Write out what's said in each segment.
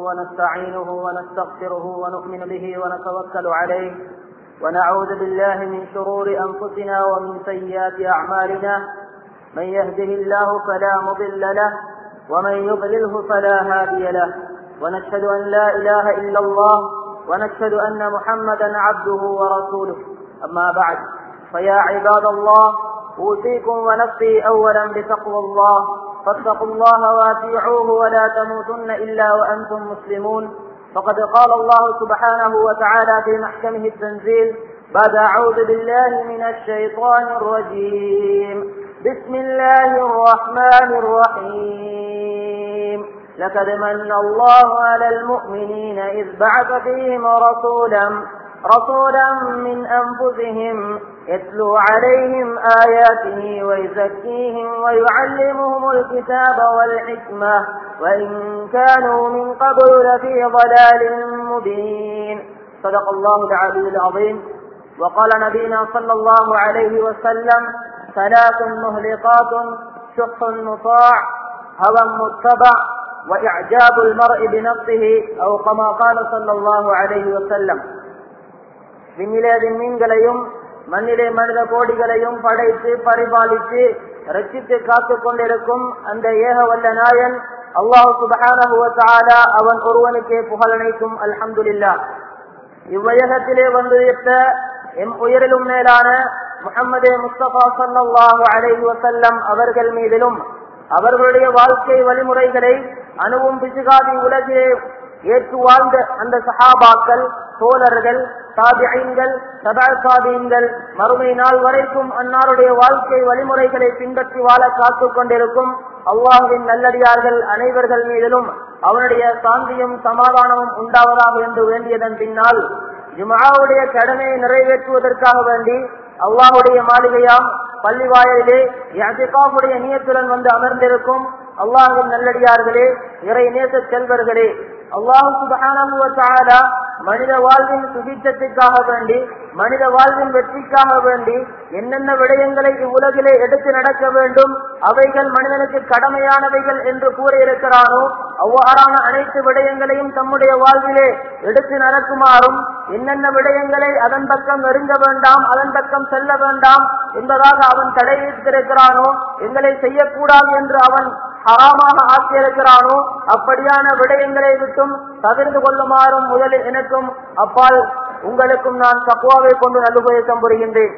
ونستعينه ونستغفره ونؤمن به ونتوكل عليه ونعوذ بالله من شرور أنفسنا ومن سيئات أعمالنا من يهده الله فلا مضل له ومن يضلله فلا هادي له ونشهد أن لا إله إلا الله ونشهد أن محمدا عبده ورسوله أما بعد فيا عباد الله أوصيكم ونفسي أولا بتقوى الله فاتقوا الله واتيعوه ولا تموتن إلا وأنتم مسلمون فقد قال الله سبحانه وتعالى في محكمه التنزيل بعد أعوذ بالله من الشيطان الرجيم بسم الله الرحمن الرحيم لقد من الله على المؤمنين إذ بعث فيهم رسولا رسولا من أنفسهم يتلو عليهم آياته ويزكيهم ويعلمهم الكتاب والحكمة وإن كانوا من قبل لفي ضلال مبين صدق الله العلي العظيم وقال نبينا صلى الله عليه وسلم ثلاث مهلقات شح مطاع هوى متبع وإعجاب المرء بنفسه أو كما قال صلى الله عليه وسلم விண்ணிலே விண்மீன்களையும் மண்ணிலே மனித கோடிகளையும் படைத்து பரிபாலித்து ரச்சித்து காத்துக் கொண்டிருக்கும் அந்த ஏக வல்ல நாயன் அல்லாஹு சுபஹானஹுவத்தாலா அவன் ஒருவனுக்கே புகழனைக்கும் அல்ஹம்துலில்லா இவ்வையகத்திலே வந்துவிட்ட எம் உயரிலும் மேலான முகமது முஸ்தபா சல்லாஹு அலைஹி வசல்லம் அவர்கள் மீதிலும் அவர்களுடைய வாழ்க்கை வழிமுறைகளை அணுவும் பிசுகாதி உலகிலே ஏற்று வாழ்ந்த அந்த சஹாபாக்கள் தோழர்கள் சாபியங்கள் சதா சாபியங்கள் மறுமை நாள் வரைக்கும் அன்னாருடைய வாழ்க்கை வழிமுறைகளை பின்பற்றி வாழ காத்துக் கொண்டிருக்கும் அல்லாஹுவின் நல்லடியார்கள் அனைவர்கள் மீதிலும் அவனுடைய சாந்தியும் சமாதானமும் உண்டாவதாக என்று வேண்டியதன் பின்னால் ஜுமாவுடைய கடமையை நிறைவேற்றுவதற்காக வேண்டி அல்லாஹுடைய மாளிகையாம் பள்ளி வாயிலே யாத்திகாவுடைய நியத்துடன் வந்து அமர்ந்திருக்கும் அல்லாஹின் நல்லடியார்களே இறை நேச செல்வர்களே அல்லாஹு சுபஹானா மனித வாழ்வின் சுபிச்சத்திற்காக வேண்டி மனித வாழ்வின் வெற்றிக்காக வேண்டி என்னென்ன விடயங்களை இவ்வுலகிலே எடுத்து நடக்க வேண்டும் அவைகள் மனிதனுக்கு கடமையானவைகள் என்று கூறியிருக்கிறானோ அவ்வாறான அனைத்து விடயங்களையும் தம்முடைய வாழ்விலே எடுத்து நடக்குமாறும் என்னென்ன விடயங்களை அதன் பக்கம் நெருங்க வேண்டாம் அதன் பக்கம் செல்ல வேண்டாம் என்பதாக அவன் தடை வைத்திருக்கிறானோ எங்களை செய்யக்கூடாது என்று அவன் ஹராமாக ஆக்கியிருக்கிறானோ அப்படியான விடயங்களை விட்டும் தவிர்த்து கொள்ளுமாறும் முதலில் எனக்கும் அப்பால் உங்களுக்கும் நான் தக்குவாவை கொண்டு நல்லுபதேசம் புரிகின்றேன்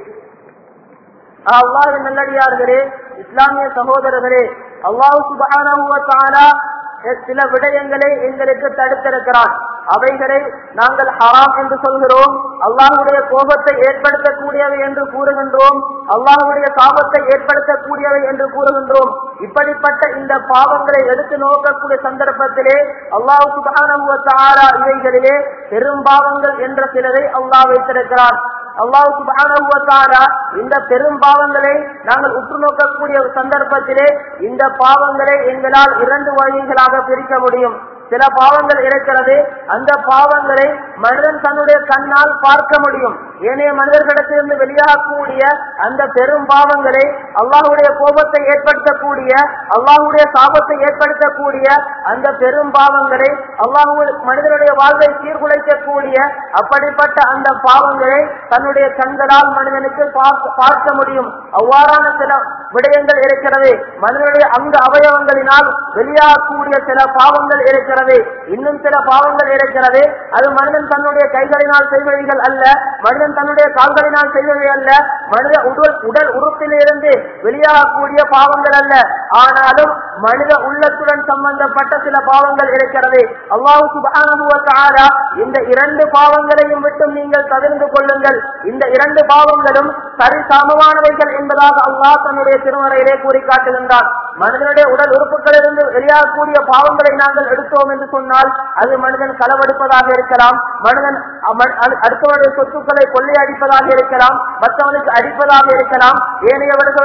அல்லாஹ் நல்லடியார்களே இஸ்லாமிய சகோதரர்களே அல்லாஹு சுபானா சில விடயங்களை எங்களுக்கு தடுத்திருக்கிறான் அவைகளை நாங்கள் ஹராம் என்று சொல்கிறோம் அல்லாஹுடைய கோபத்தை ஏற்படுத்தக்கூடியவை என்று கூறுகின்றோம் அல்லாஹுடைய காபத்தை ஏற்படுத்தக்கூடியவை என்று கூறுகின்றோம் இப்படிப்பட்ட இந்த பாவங்களை எடுத்து நோக்கக்கூடிய சந்தர்ப்பத்திலே அல்லாஹு சுபானா இவைகளிலே பெரும் பாவங்கள் என்ற சிலரை அல்லாஹ் வைத்திருக்கிறான் அல்லாஹு சுபானா இந்த பெரும் பாவங்களை நாங்கள் உற்று நோக்கக்கூடிய சந்தர்ப்பத்திலே இந்த பாவங்களை எங்களால் இரண்டு வகைகளாக பிரிக்க முடியும் சில பாவங்கள் இருக்கிறது அந்த பாவங்களை மனிதன் தன்னுடைய கண்ணால் பார்க்க முடியும் ஏனைய மனிதர்களிடத்திலிருந்து வெளியாகக்கூடிய அந்த பெரும் பாவங்களை அல்லாஹுடைய கோபத்தை ஏற்படுத்தக்கூடிய அல்லாஹுடைய சாபத்தை ஏற்படுத்தக்கூடிய அந்த பெரும் பாவங்களை அல்லாஹு மனிதனுடைய வாழ்வை சீர்குலைக்கக்கூடிய அப்படிப்பட்ட அந்த பாவங்களை தன்னுடைய கண்களால் மனிதனுக்கு பார்க்க முடியும் அவ்வாறான சில விடயங்கள் இருக்கிறது மனிதனுடைய அங்க அவயவங்களினால் வெளியாகக்கூடிய சில பாவங்கள் இருக்கிறது இன்னும் சில பாவங்கள் இருக்கிறது அது மனிதன் தன்னுடைய கைகளினால் செய்வவைகள் அல்ல மனிதன் தன்னுடைய கால்களினால் செய்வவை அல்ல மனித உடல் உடல் உறுப்பிலிருந்து வெளியாகக்கூடிய பாவங்கள் அல்ல ஆனாலும் மனித உள்ளத்துடன் சம்பந்தப்பட்ட சில பாவங்கள் இருக்கிறது அல்லாஹு சுபானுவத்தாரா இந்த இரண்டு பாவங்களையும் விட்டு நீங்கள் தவிர்த்து கொள்ளுங்கள் இந்த இரண்டு பாவங்களும் சரி சமமானவைகள் என்பதாக அல்லாஹ் தன்னுடைய திருமறையிலே கூறி காட்டுகின்றான் மனிதனுடைய உடல் உறுப்புகளிலிருந்து வெளியாகக்கூடிய பாவங்களை நாங்கள் எடுத்தோம் என்று சொன்னால் அது மனிதன் களவெடுப்பதாக இருக்கலாம் மனிதன் அடுத்தவருடைய சொத்துக்களை கொள்ளையடிப்பதாக இருக்கலாம் மற்றவனுக்கு அடிப்பதாக இருக்கலாம் ஏனையவர்களுக்கு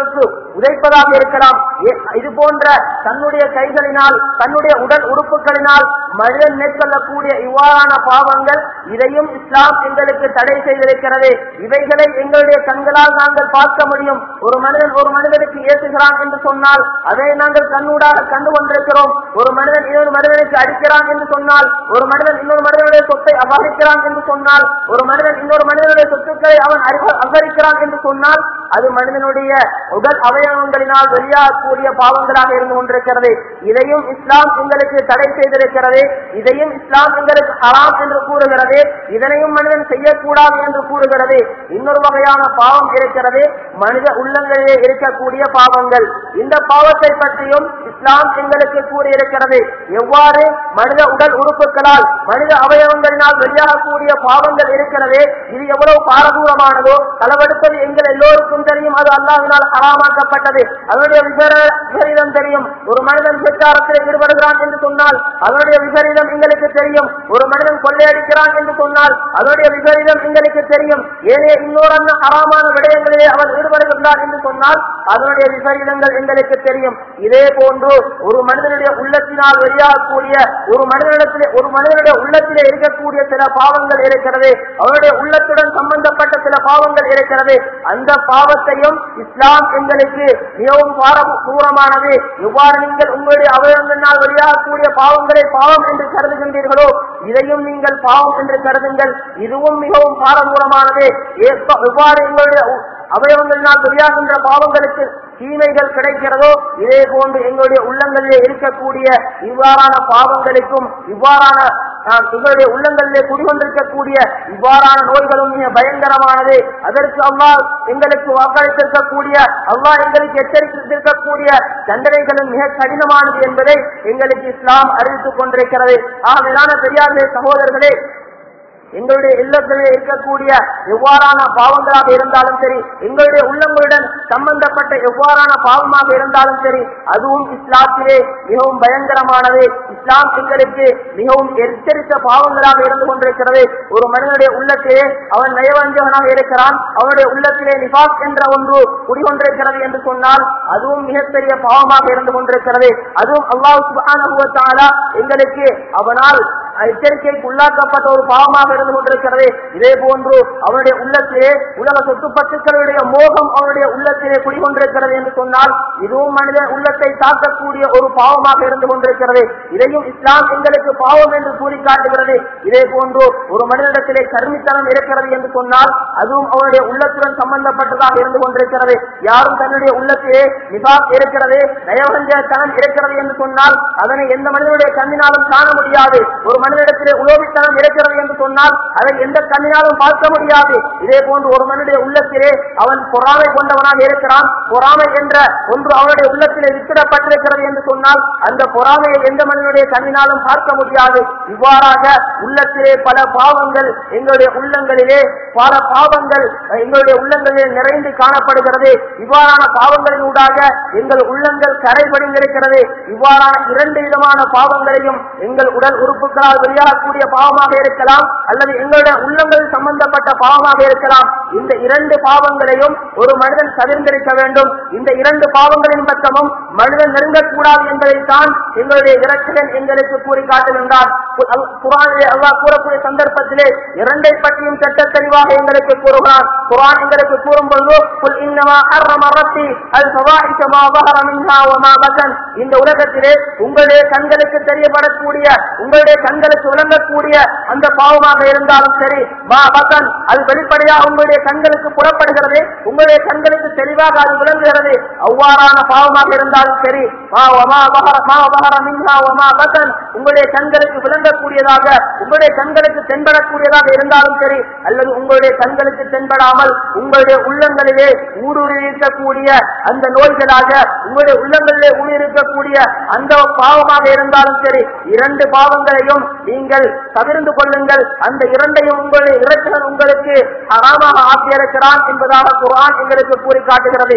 உதைப்பதாக இருக்கலாம் ஏ- இது போன்ற தன்னுடைய கைகளினால் தன்னுடைய உடல் உறுப்புகளினால் மனிதன் மேற்கொள்ளக்கூடிய இவ்வாறான பாவங்கள் இதையும் இஸ்லாம் எங்களுக்கு தடை செய்திருக்கிறது இவைகளை எங்களுடைய கண்களால் நாங்கள் பார்க்க முடியும் ஒரு மனிதன் ஒரு மனிதனுக்கு ஏற்றுகிறான் என்று சொன்னால் அதை நாங்கள் கண்ணூடாக கண்டு கொண்டிருக்கிறோம் ஒரு மனிதன் இன்னொரு மனிதனுக்கு அடிக்கிறான் என்று சொன்னால் ஒரு மனிதன் இன்னொரு மனிதனுடைய சொத்தை அபகரிக்கிறான் என்று சொன்னால் ஒரு மனிதன் இன்னொரு மனிதனுடைய சொத்துக்களை அவன் அப- அபகரிக்கிறான் என்று சொன்னால் அது மனிதனுடைய உடல் அவயவங்களினால் வெளியாகக்கூடிய பாவங்களாக இருந்து கொண்டிருக்கிறது இதையும் இஸ்லாம் எங்களுக்கு தடை செய்திருக்கிறது இதையும் இஸ்லாம் எங்களுக்கு ஹராம் என்று கூறுகிறது இதனையும் மனிதன் செய்யக்கூடாது என்று கூறுகிறது இன்னொரு வகையான பாவம் இருக்கிறது மனித உள்ளங்களிலே இருக்கக்கூடிய பாவங்கள் இந்த பாவத்தை பற்றியும் இஸ்லாம் எங்களுக்கு கூறியிருக்கிறது எவ்வாறு மனித உடல் உறுப்புகளால் மனித அவயவங்களினால் வெளியாகக்கூடிய பாவங்கள் இருக்கிறது இது எவ்வளவு பாரதூரமானதோ களவெடுப்பது எங்கள் எல்லோருக்கும் தெரியும் அது அல்லாஹினால் ஹராமாக்கப்பட்டது அதனுடைய விபர- விபரீதம் தெரியும் ஒரு மனிதன் பிரச்சாரத்தில் ஈடுபடுகிறான் என்று சொன்னால் அதனுடைய விபரீதம் எங்களுக்கு தெரியும் ஒரு மனிதன் கொள்ளையடிக்கிறான் என்று சொன்னால் அதனுடைய விபரீதம் எங்களுக்கு தெரியும் ஏனே இன்னொரு அண்ணன் ஹராமான விடயங்களிலே அவன் ஈடுபடுகின்றான் என்று சொன்னால் அதனுடைய விபரீதங்கள் எங்களுக்கு தெரியும் இதே போன்று ஒரு மனிதனுடைய உள்ளத்தினால் வெளியாகக்கூடிய ஒரு மனிதனிடத்திலே ஒரு மனிதனுடைய உள்ளத்திலே இருக்கக்கூடிய சில பாவங்கள் இருக்கிறது அவனுடைய உள்ளத்துடன் சம்பந்தப்பட்ட சில பாவங்கள் இருக்கிறது அந்த பாவத்தையும் இஸ்லாம் எங்களுக்கு மிகவும் பாரதூரமானது எவ்வாறு நீங்கள் உங்களுடைய அவயவங்களினால் வெளியாகக்கூடிய பாவங்களை பாவம் என்று கருதுகின்றீர்களோ இதையும் நீங்கள் பாவம் என்று கருதுங்கள் இதுவும் மிகவும் பாரதூரமானது ஏற்ப- எவ்வாறு எங்களுடைய உ- அவயவங்களினால் வெளியாகின்ற பாவங்களுக்கு தீமைகள் கிடைக்கிறதோ இதே போன்று எங்களுடைய உள்ளங்களிலே இருக்கக்கூடிய இவ்வாறான பாவங்களுக்கும் இவ்வாறான ஆஹ், எங்களுடைய உள்ளங்களிலே குடிகொண்டிருக்கக்கூடிய இவ்வாறான நோய்களும் மிக பயங்கரமானது அதற்கு அல்லாஹ் எங்களுக்கு வாக்களித்திருக்கக்கூடிய அல்லாஹ் எங்களுக்கு எச்சரித்திருக்கக்கூடிய தண்டனைகளும் மிக கடினமானது என்பதை எங்களுக்கு இஸ்லாம் அறிவித்துக் கொண்டிருக்கிறது ஆகவேதான பெரியார்களே சகோதரர்களே எங்களுடைய இல்லத்திலே இருக்கக்கூடிய எவ்வாறான பாவங்களாக இருந்தாலும் சரி எங்களுடைய உள்ளங்களுடன் சம்பந்தப்பட்ட எவ்வாறான பாவமாக இருந்தாலும் சரி அதுவும் இஸ்லாத்திலே மிகவும் பயங்கரமானது இஸ்லாம் எங்களுக்கு மிகவும் எச்சரித்த பாவங்களாக இருந்து கொண்டிருக்கிறது ஒரு மனிதனுடைய உள்ளத்திலே அவன் நயவஞ்சகனாக இருக்கிறான் அவனுடைய உள்ளத்திலே நிபாஸ் என்ற ஒன்று குடிகொண்டிருக்கிறது என்று சொன்னால் அதுவும் மிகப்பெரிய பாவமாக இருந்து கொண்டிருக்கிறது அதுவும் அல்லாஹ் சுப்ஹானஹு வ தஆலா எங்களுக்கு அவனால் எச்சரிக்கைக்கு உள்ளாக்கப்பட்ட ஒரு பாவமாக இருந்து கொண்டிருக்கிறது இதே போன்று அவனுடைய உள்ளத்திலே உலக சொத்து பத்துக்களுடைய மோகம் அவனுடைய உள்ளத்திலே குடிகொண்டிருக்கிறது என்று சொன்னால் இதுவும் மனித உள்ளத்தை தாக்கக்கூடிய ஒரு பாவமாக இருந்து கொண்டிருக்கிறது இதையும் இஸ்லாம் எங்களுக்கு பாவம் என்று கூறி காட்டுகிறது இதே போன்று ஒரு மனிதனிடத்திலே கருமித்தனம் இருக்கிறது என்று சொன்னால் அதுவும் அவனுடைய உள்ளத்துடன் சம்பந்தப்பட்டதாக இருந்து கொண்டிருக்கிறது யாரும் தன்னுடைய உள்ளத்திலே நிபாப் இருக்கிறது நயவஞ்சத்தனம் இருக்கிறது என்று சொன்னால் அதனை எந்த மனிதனுடைய கண்ணினாலும் காண முடியாது ஒரு மனிதனிடத்திலே உலோபித்தனம் இருக்கிறது என்று சொன்னால் அதை எந்த கண்ணினாலும் பார்க்க முடியாது இதே போன்று ஒரு மனிதனுடைய உள்ளத்திலே அவன் பொறாமை கொண்டவனாக இருக்கிறான் பொறாமை என்ற ஒன்று அவனுடைய உள்ளத்திலே வித்திடப்பட்டிருக்கிறது என்று சொன்னால் அந்த பொறாமையை எந்த மனிதனுடைய கண்ணினாலும் பார்க்க முடியாது இவ்வாறாக உள்ளத்திலே பல பாவங்கள் எங்களுடைய உள்ளங்களிலே பல பாவங்கள் எங்களுடைய உள்ளங்களிலே நிறைந்து காணப்படுகிறது இவ்வாறான பாவங்களின் ஊடாக எங்கள் உள்ளங்கள் கரைபடிந்திருக்கிறது இவ்வாறான இரண்டு விதமான பாவங்களையும் எங்கள் உடல் உறுப்புகளால் வெளியாகக்கூடிய பாவமாக இருக்கலாம் அல்லது எங்களுடைய உள்ளங்கள் சம்பந்தப்பட்ட பாவமாக இருக்கலாம் இந்த இரண்டு பாவங்களையும் ஒரு மனிதன் தவிர்ந்திருக்க வேண்டும் இந்த இரண்டு பாவங்களின் பக்கமும் மனிதன் நெருங்கக்கூடாது என்பதைத்தான் எங்களுடைய இறக்கலன் எங்களுக்கு கூறி காட்டுகின்றார் கு- அல்- குர்ஆனிலே அல்லாஹ் கூறக்கூடிய சந்தர்ப்பத்திலே இரண்டை பற்றியும் திட்ட தெளிவாக எங்களுக்கு கூறுகிறான் குர்ஆன் எங்களுக்கு கூறும் பொழுது "குல் இன்னமா ஹர்ரம ரப்பி அல் ஃபவாஹிஷ மா ظهر منها وما بطن." இந்த உலகத்திலே உங்களுடைய கண்களுக்கு தெரியப்படக்கூடிய உங்களுடைய கண்களுக்கு விளங்கக்கூடிய அந்த பாவமாக இருந்தாலும் சரி மா பகன் அது வெளிப்படையாக உங்களுடைய கண்களுக்கு புறப்படுகிறது உங்களுடைய கண்களுக்கு தெளிவாக அது விளங்குகிறது அவ்வாறான பாவமாக இருந்தாலும் சரி மா வமா பஹர- மா பஹர மின்ஹா வமா பகன் உங்களுடைய கண்களுக்கு விளங்கக்கூடியதாக உங்களுடைய கண்களுக்கு தென்படக்கூடியதாக இருந்தாலும் சரி அல்லது உங்களுடைய கண்களுக்கு தென்படாமல் உங்களுடைய உள்ளங்களிலே ஊடுருவி இருக்கக்கூடிய அந்த நோய்களாக உங்களுடைய உள்ளங்களிலே ஊடுருவிருக்கக்கூடிய அந்த பாவமாக இருந்தாலும் சரி இரண்டு பாவங்களையும் நீங்கள் தவிர்ந்து கொள்ளுங்கள் அந்த இரண்டையும் உங்களுடைய இறைச்சலன் உங்களுக்கு ஹராமாக ஆக்கியிருக்கிறான் என்பதாக குர்ஆன் எங்களுக்கு கூறி காட்டுகிறது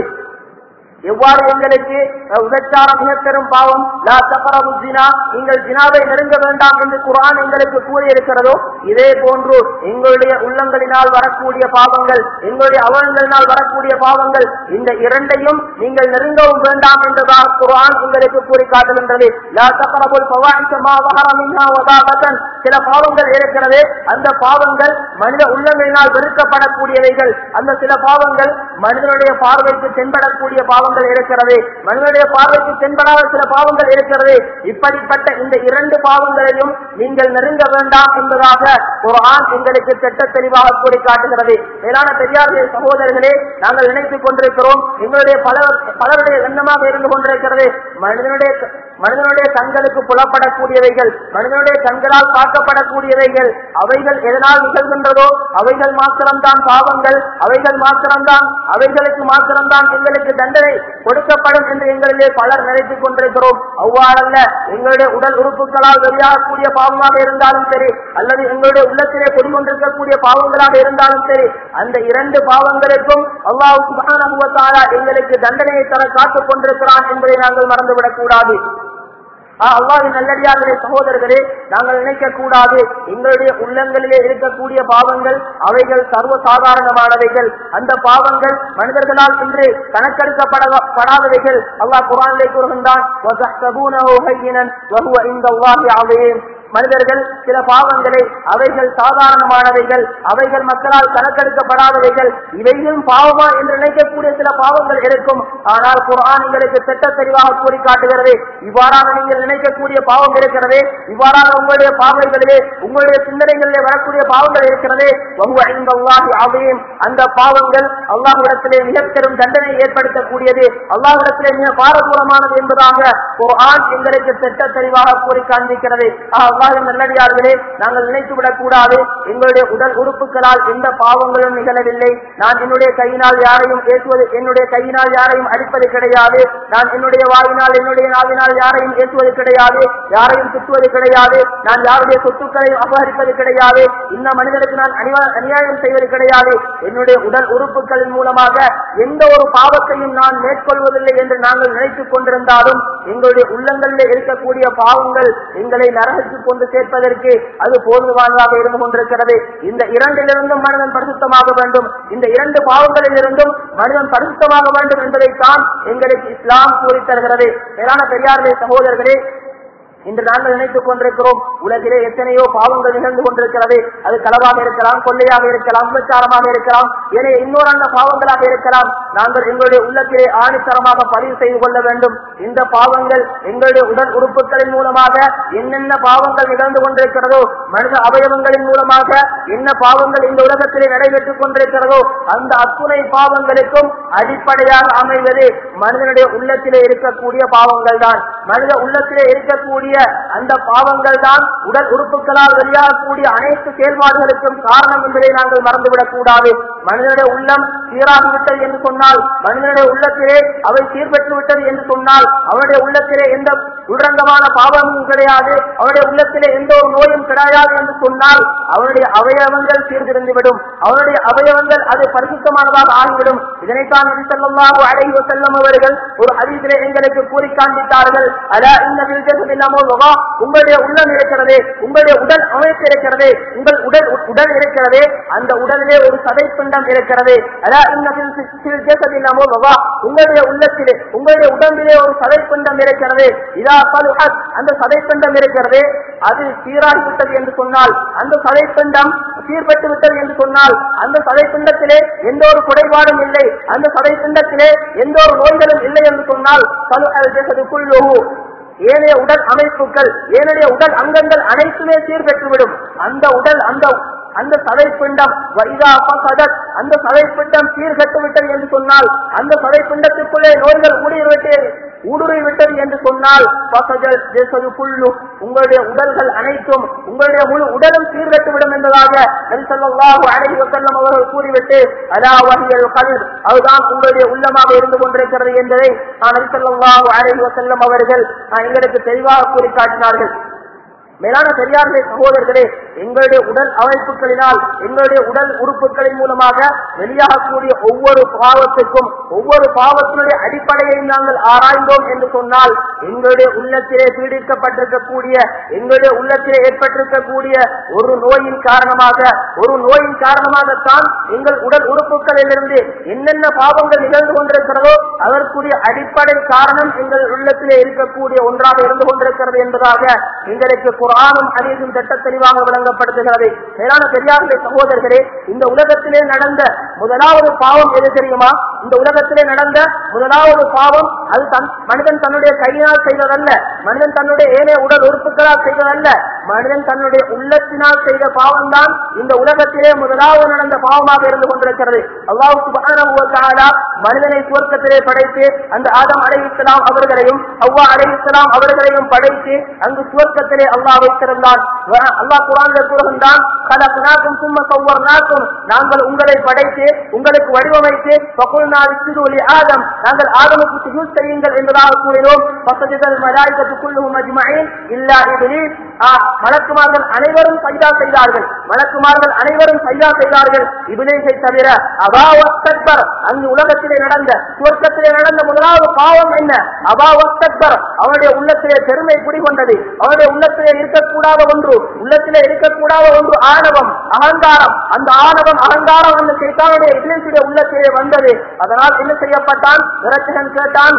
எவ்வாறு எங்களுக்கு அஹ், விபச்சாரம் மிக பெரும் பாவம் லா தப்பரவு ஜினா நீங்கள் ஜினாவை நெருங்க வேண்டாம் என்று குர்ஆன் எங்களுக்கு கூறி இருக்கிறதோ இதே போன்று எங்களுடைய உள்ளங்களினால் வரக்கூடிய பாவங்கள் எங்களுடைய அவலங்களினால் வரக்கூடிய பாவங்கள் இந்த இரண்டையும் நீங்கள் நெருங்கவும் வேண்டாம் என்றதாக குர்ஆன் உங்களுக்கு கூறி காட்டுகின்றது லா தக்ரபுல் ஃபவாஹிஷ மா ظهر منها وباطن சில பாவங்கள் இருக்கிறது அந்த பாவங்கள் மனித உள்ளங்களினால் வெறுக்கப்படக்கூடியவைகள் அந்த சில பாவங்கள் மனிதனுடைய பார்வைக்கு தென்படக்கூடிய பாவங்கள் இருக்கிறது மனிதனுடைய பார்வைக்கு தென்படாத சில பாவங்கள் இருக்கிறது இப்படிப்பட்ட இந்த இரண்டு பாவங்களையும் நீங்கள் நெருங்க வேண்டாம் என்பதாக ஒரு ஆண் எங்களுக்கு திட்ட தெளிவாக கூறி காட்டுகிறது மேலான பெரியார்களே சகோதரர்களே நாங்கள் நினைத்துக் கொண்டிருக்கிறோம் எங்களுடைய பலர் பலருடைய எண்ணமாக இருந்து கொண்டிருக்கிறது மனிதனுடைய மனிதனுடைய கண்களுக்கு புலப்படக்கூடியவைகள் மனிதனுடைய கண்களால் பார்க்கப்படக்கூடியவைகள் அவைகள் எதனால் நிகழ்கின்றதோ அவைகள் மாத்திரம்தான் பாவங்கள் அவைகள் மாத்திரம்தான் அவைகளுக்கு மாத்திரம்தான் எங்களுக்கு தண்டனை கொடுக்கப்படும் என்று எங்களிலே பலர் நினைத்துக் கொண்டிருக்கிறோம் அவ்வாறல்ல எங்களுடைய உடல் உறுப்புகளால் வெளியாகக்கூடிய பாவமாக இருந்தாலும் சரி அல்லது எங்களுடைய உள்ளத்திலே குடிகொண்டிருக்கக்கூடிய பாவங்களாக இருந்தாலும் சரி அந்த இரண்டு பாவங்களுக்கும் அல்லாஹ் சுப்ஹானஹு வ தஆலா எங்களுக்கு தண்டனையை தர காத்துக் கொண்டிருக்கிறான் என்பதை நாங்கள் மறந்துவிடக் கூடாது அல்லாவின் நல்லடியார்களே சகோதரர்களே நாங்கள் நினைக்க கூடாது எங்களுடைய உள்ளங்களிலே இருக்கக்கூடிய பாவங்கள் அவைகள் சர்வ சாதாரணமானவைகள் அந்த பாவங்கள் மனிதர்களால் இன்று கணக்கெடுக்கப்படாதவைகள் அல்லாஹ் குரானிலே கூறுகின்றான் மனிதர்கள் சில பாவங்களை அவைகள் சாதாரணமானவைகள் அவைகள் மக்களால் கணக்கெடுக்கப்படாதவைகள் இவையும் பாவமா என்று நினைக்கக்கூடிய சில பாவங்கள் இருக்கும் ஆனால் குரான் எங்களுக்கு திட்ட தெளிவாக கூறி காட்டுகிறது இவ்வாறாக நீங்கள் நினைக்கக்கூடிய பாவம் இருக்கிறது இவ்வாறாக உங்களுடைய பார்வைகளிலே உங்களுடைய சிந்தனைகளிலே வரக்கூடிய பாவங்கள் இருக்கிறது அவையும் அந்த பாவங்கள் அல்லாஹிடத்திலே மிக பெரும் தண்டனை ஏற்படுத்தக்கூடியது அல்லாஹிடத்திலே மிக பாரதூரமானது என்பதாக ஒரு ஆண் எங்களுக்கு திட்ட தெளிவாக கூறி காண்பிக்கிறது அல்லாஹின் நல்லடியார்களே நாங்கள் நினைத்து விடக் கூடாது எங்களுடைய உடல் உறுப்புகளால் எந்த பாவங்களும் நிகழவில்லை நான் என்னுடைய கையினால் யாரையும் ஏற்றுவது என்னுடைய கையினால் யாரையும் அடிப்பது கிடையாது நான் என்னுடைய வாயினால் என்னுடைய நாவினால் யாரையும் ஏற்றுவது கிடையாது யாரையும் திட்டுவது கிடையாது நான் யாருடைய சொத்துக்களையும் அபகரிப்பது கிடையாது இந்த மனிதனுக்கு நான் அநியா- அநியாயம் செய்வது கிடையாது என்னுடைய உடல் உறுப்புகளின் மூலமாக எந்த ஒரு பாவத்தையும் நான் மேற்கொள்வதில்லை என்று நாங்கள் நினைத்துக் கொண்டிருந்தாலும் எங்களுடைய உள்ளங்களில் இருக்கக்கூடிய பாவங்கள் எங்களை நரகத்துக்கு கொண்டு சேர்ப்பதற்கு அது போதுமானதாக இருந்து கொண்டிருக்கிறது இந்த இரண்டிலிருந்தும் மனிதன் பரிசுத்தமாக வேண்டும் இந்த இரண்டு பாவங்களில் இருந்தும் மனிதன் பரிசுத்தமாக வேண்டும் என்பதைத்தான் எங்களுக்கு இஸ்லாம் கூறித் தருகிறது மேலான பெரியார்களே சகோதரர்களே இன்று நாங்கள் நினைத்துக் கொண்டிருக்கிறோம் உலகிலே எத்தனையோ பாவங்கள் நிகழ்ந்து கொண்டிருக்கிறது அது களவாக இருக்கலாம் கொள்ளையாக இருக்கலாம் விபச்சாரமாக இருக்கலாம் என இன்னொரு அந்த பாவங்களாக இருக்கலாம் நாங்கள் எங்களுடைய உள்ளத்திலே ஆணித்தரமாக பதிவு செய்து கொள்ள வேண்டும் இந்த பாவங்கள் எங்களுடைய உடல் உறுப்புகளின் மூலமாக என்னென்ன பாவங்கள் நிகழ்ந்து கொண்டிருக்கிறதோ மனித அவயவங்களின் மூலமாக என்ன பாவங்கள் இந்த உலகத்திலே நடைபெற்றுக் கொண்டிருக்கிறதோ அந்த அத்துணை பாவங்களுக்கும் அடிப்படையாக அமைவது மனிதனுடைய உள்ளத்திலே இருக்கக்கூடிய பாவங்கள் தான் மனித உள்ளத்திலே இருக்கக்கூடிய அந்த பாவங்கள் தான் உடல் உறுப்புகளால் வெளியாகக்கூடிய அனைத்து செயல்பாடுகளுக்கும் காரணம் என்பதை நாங்கள் மறந்துவிடக் கூடாது மனிதனுடைய உள்ளம் சீராகிவிட்டது என்று சொன்னால் மனிதனுடைய உள்ளத்திலே அவை சீர்பெற்று விட்டது என்று சொன்னால் அவனுடைய உள்ளத்திலே எந்த உள்ரங்கமான பாவமும் கிடையாது அவனுடைய உள்ளத்திலே எந்த ஒரு நோயும் கிடையாது என்று சொன்னால் அவனுடைய அவயவங்கள் சீர்திருந்துவிடும் அவனுடைய அவயவங்கள் அது பரிசுத்தமானதாக ஆகிவிடும் இதனைத்தான் நபி ஸல்லல்லாஹு அலைஹி வஸல்லம் அவர்கள் ஒரு ஹதீஸிலே எங்களுக்கு கூறி காண்பித்தார்கள் அலா இன்ன ஃபில் ஜஸதி லமுதா உங்களுடைய உள்ளம் இருக்கிறதே உங்களுடைய உடல் அமைப்பு இருக்கிறதே உங்கள் உடல் உடல் இருக்கிறதே அந்த உடலிலே ஒரு சதை பிண்டம் இருக்கிறது அலா இன்ன ஃபில் ஃபில் ஜஸதி லமுதா உங்களுடைய உள்ளத்திலே உங்களுடைய உடம்பிலே ஒரு சதை பிண்டம் இருக்கிறது இதா சலுஹத் அந்த சதை பிண்டம் இருக்கிறது அது சீராகிவிட்டது என்று சொன்னால் அந்த சதை பிண்டம் சீர்பட்டு விட்டது என்று சொன்னால் அந்த சதை பிண்டத்திலே எந்த ஒரு குறைபாடும் இல்லை அந்த சதை பிண்டத்திலே எந்த ஒரு நோய்களும் இல்லை என்று சொன்னால் சலுஹல் ஜஸது குல்லுஹு ஏனைய உடல் அமைப்புகள் ஏனைய உடல் அங்கங்கள் அனைத்துமே சீர்பெற்றுவிடும் அந்த உடல் அந்த அந்த சதைப்பிண்டம் வைதா பசதத் அந்த சதைப்பிண்டம் சீர்கட்டு விட்டது என்று சொன்னால் அந்த சதைப்பிண்டத்துக்குள்ளே நோய்கள் ஊடுருவிட்டு ஊடுருவி விட்டது என்று சொன்னால் பசஜல் தேசது புல்லு உங்களுடைய உடல்கள் அனைத்தும் உங்களுடைய முழு உடலும் சீர்கட்டுவிடும் என்பதாக நபிசல்லாஹு அலைஹி வஸல்லம் அவர்கள் கூறிவிட்டு அலா வஹியல் கல்ப் அதுதான் உங்களுடைய உள்ளமாக இருந்து கொண்டிருக்கிறது என்பதை நான் நபிசல்லாஹு அலைஹி வஸல்லம் அவர்கள் நான் எங்களுக்கு தெளிவாக கூறி காட்டினார்கள் மேலான பெரியார்களே சகோதரர்களே எங்களுடைய உடல் அமைப்புகளினால் எங்களுடைய உடல் உறுப்புகளின் மூலமாக வெளியாகக்கூடிய ஒவ்வொரு பாவத்துக்கும் ஒவ்வொரு பாவத்தினுடைய அடிப்படையை நாங்கள் ஆராய்ந்தோம் என்று சொன்னால் எங்களுடைய உள்ளத்திலே பீடிக்கப்பட்டிருக்கக்கூடிய எங்களுடைய உள்ளத்திலே ஏற்பட்டிருக்கக்கூடிய ஒரு நோயின் காரணமாக ஒரு நோயின் காரணமாகத்தான் எங்கள் உடல் உறுப்புகளிலிருந்து என்னென்ன பாவங்கள் நிகழ்ந்து கொண்டிருக்கிறதோ அதற்குரிய அடிப்படை காரணம் எங்கள் உள்ளத்திலே இருக்கக்கூடிய ஒன்றாக இருந்து கொண்டிருக்கிறது என்பதாக எங்களுக்கு குரானும் அநீதும் திட்ட தெளிவாக விளங்கப்படுத்துகிறது மேலான பெரியார்களே சகோதரர்களே இந்த உலகத்திலே நடந்த முதலாவது பாவம் எது தெரியுமா இந்த உலகத்திலே நடந்த முதலாவது பாவம் அது தன் மனிதன் தன்னுடைய கையினால் செய்ததல்ல மனிதன் தன்னுடைய ஏனைய உடல் உறுப்புகளால் செய்ததல்ல மனிதன் தன்னுடைய உள்ளத்தினால் செய்த பாவம் தான் இந்த உலகத்திலே முதலாவது நடந்த பாவமாக இருந்து கொண்டிருக்கிறது அல்லாஹ் சுப்ஹானஹு வ தஆலா மனிதனை சுவர்க்கத்திலே படைத்து அந்த ஆதம் அலைஹிஸ்ஸலாம் அவர்களையும் அவ்வா அலைஹிஸ்ஸலாம் அவர்களையும் படைத்து அங்கு சுவர்க்கத்திலே அல்லாஹ் வைத்திருந்தான் வ- அல்லாஹ் குர்ஆனில் கூறுகின்றான் கலக்னாக்கும் சும்ம சவ்வர்னாக்கும் நாங்கள் உங்களை படைத்து உங்களுக்கு வடிவமைத்து ஃபகுல்னா இஸ்ஜுது லி ஆதம் நாங்கள் ஆதமுக்கு சுஜூத் செய்யுங்கள் என்பதாக கூறினோம் ஃபசஜதல் மலாயிகத்து குல்லுஹும் அஜ்மஈன் இல்லா இப்லீஸ் ஆ, மலக்குமார்கள் அனைவரும் சஜ்தா செய்தார்கள் மலக்குமார்கள் அனைவரும் சஜ்தா செய்தார்கள் இபிலேசை தவிர அபாவஸ்தக்பர் அங்கு உலகத்திலே நடந்த சுவர்க்கத்திலே நடந்த முதலாவது பாவம் என்ன அபாவஸ்தக்பர் அவனுடைய உள்ளத்திலே பெருமை குடிகொண்டது அவனுடைய உள்ளத்திலே இருக்கக்கூடாத ஒன்று உள்ளத்திலே இருக்கக்கூடாத ஒன்று ஆணவம் அகங்காரம் அந்த ஆணவம் அகங்காரம் அந்த சைத்தானுடைய இபிலேசுடைய உள்ளத்திலே வந்தது அதனால் என்ன செய்யப்பட்டான் விரட்சகன் கேட்டான்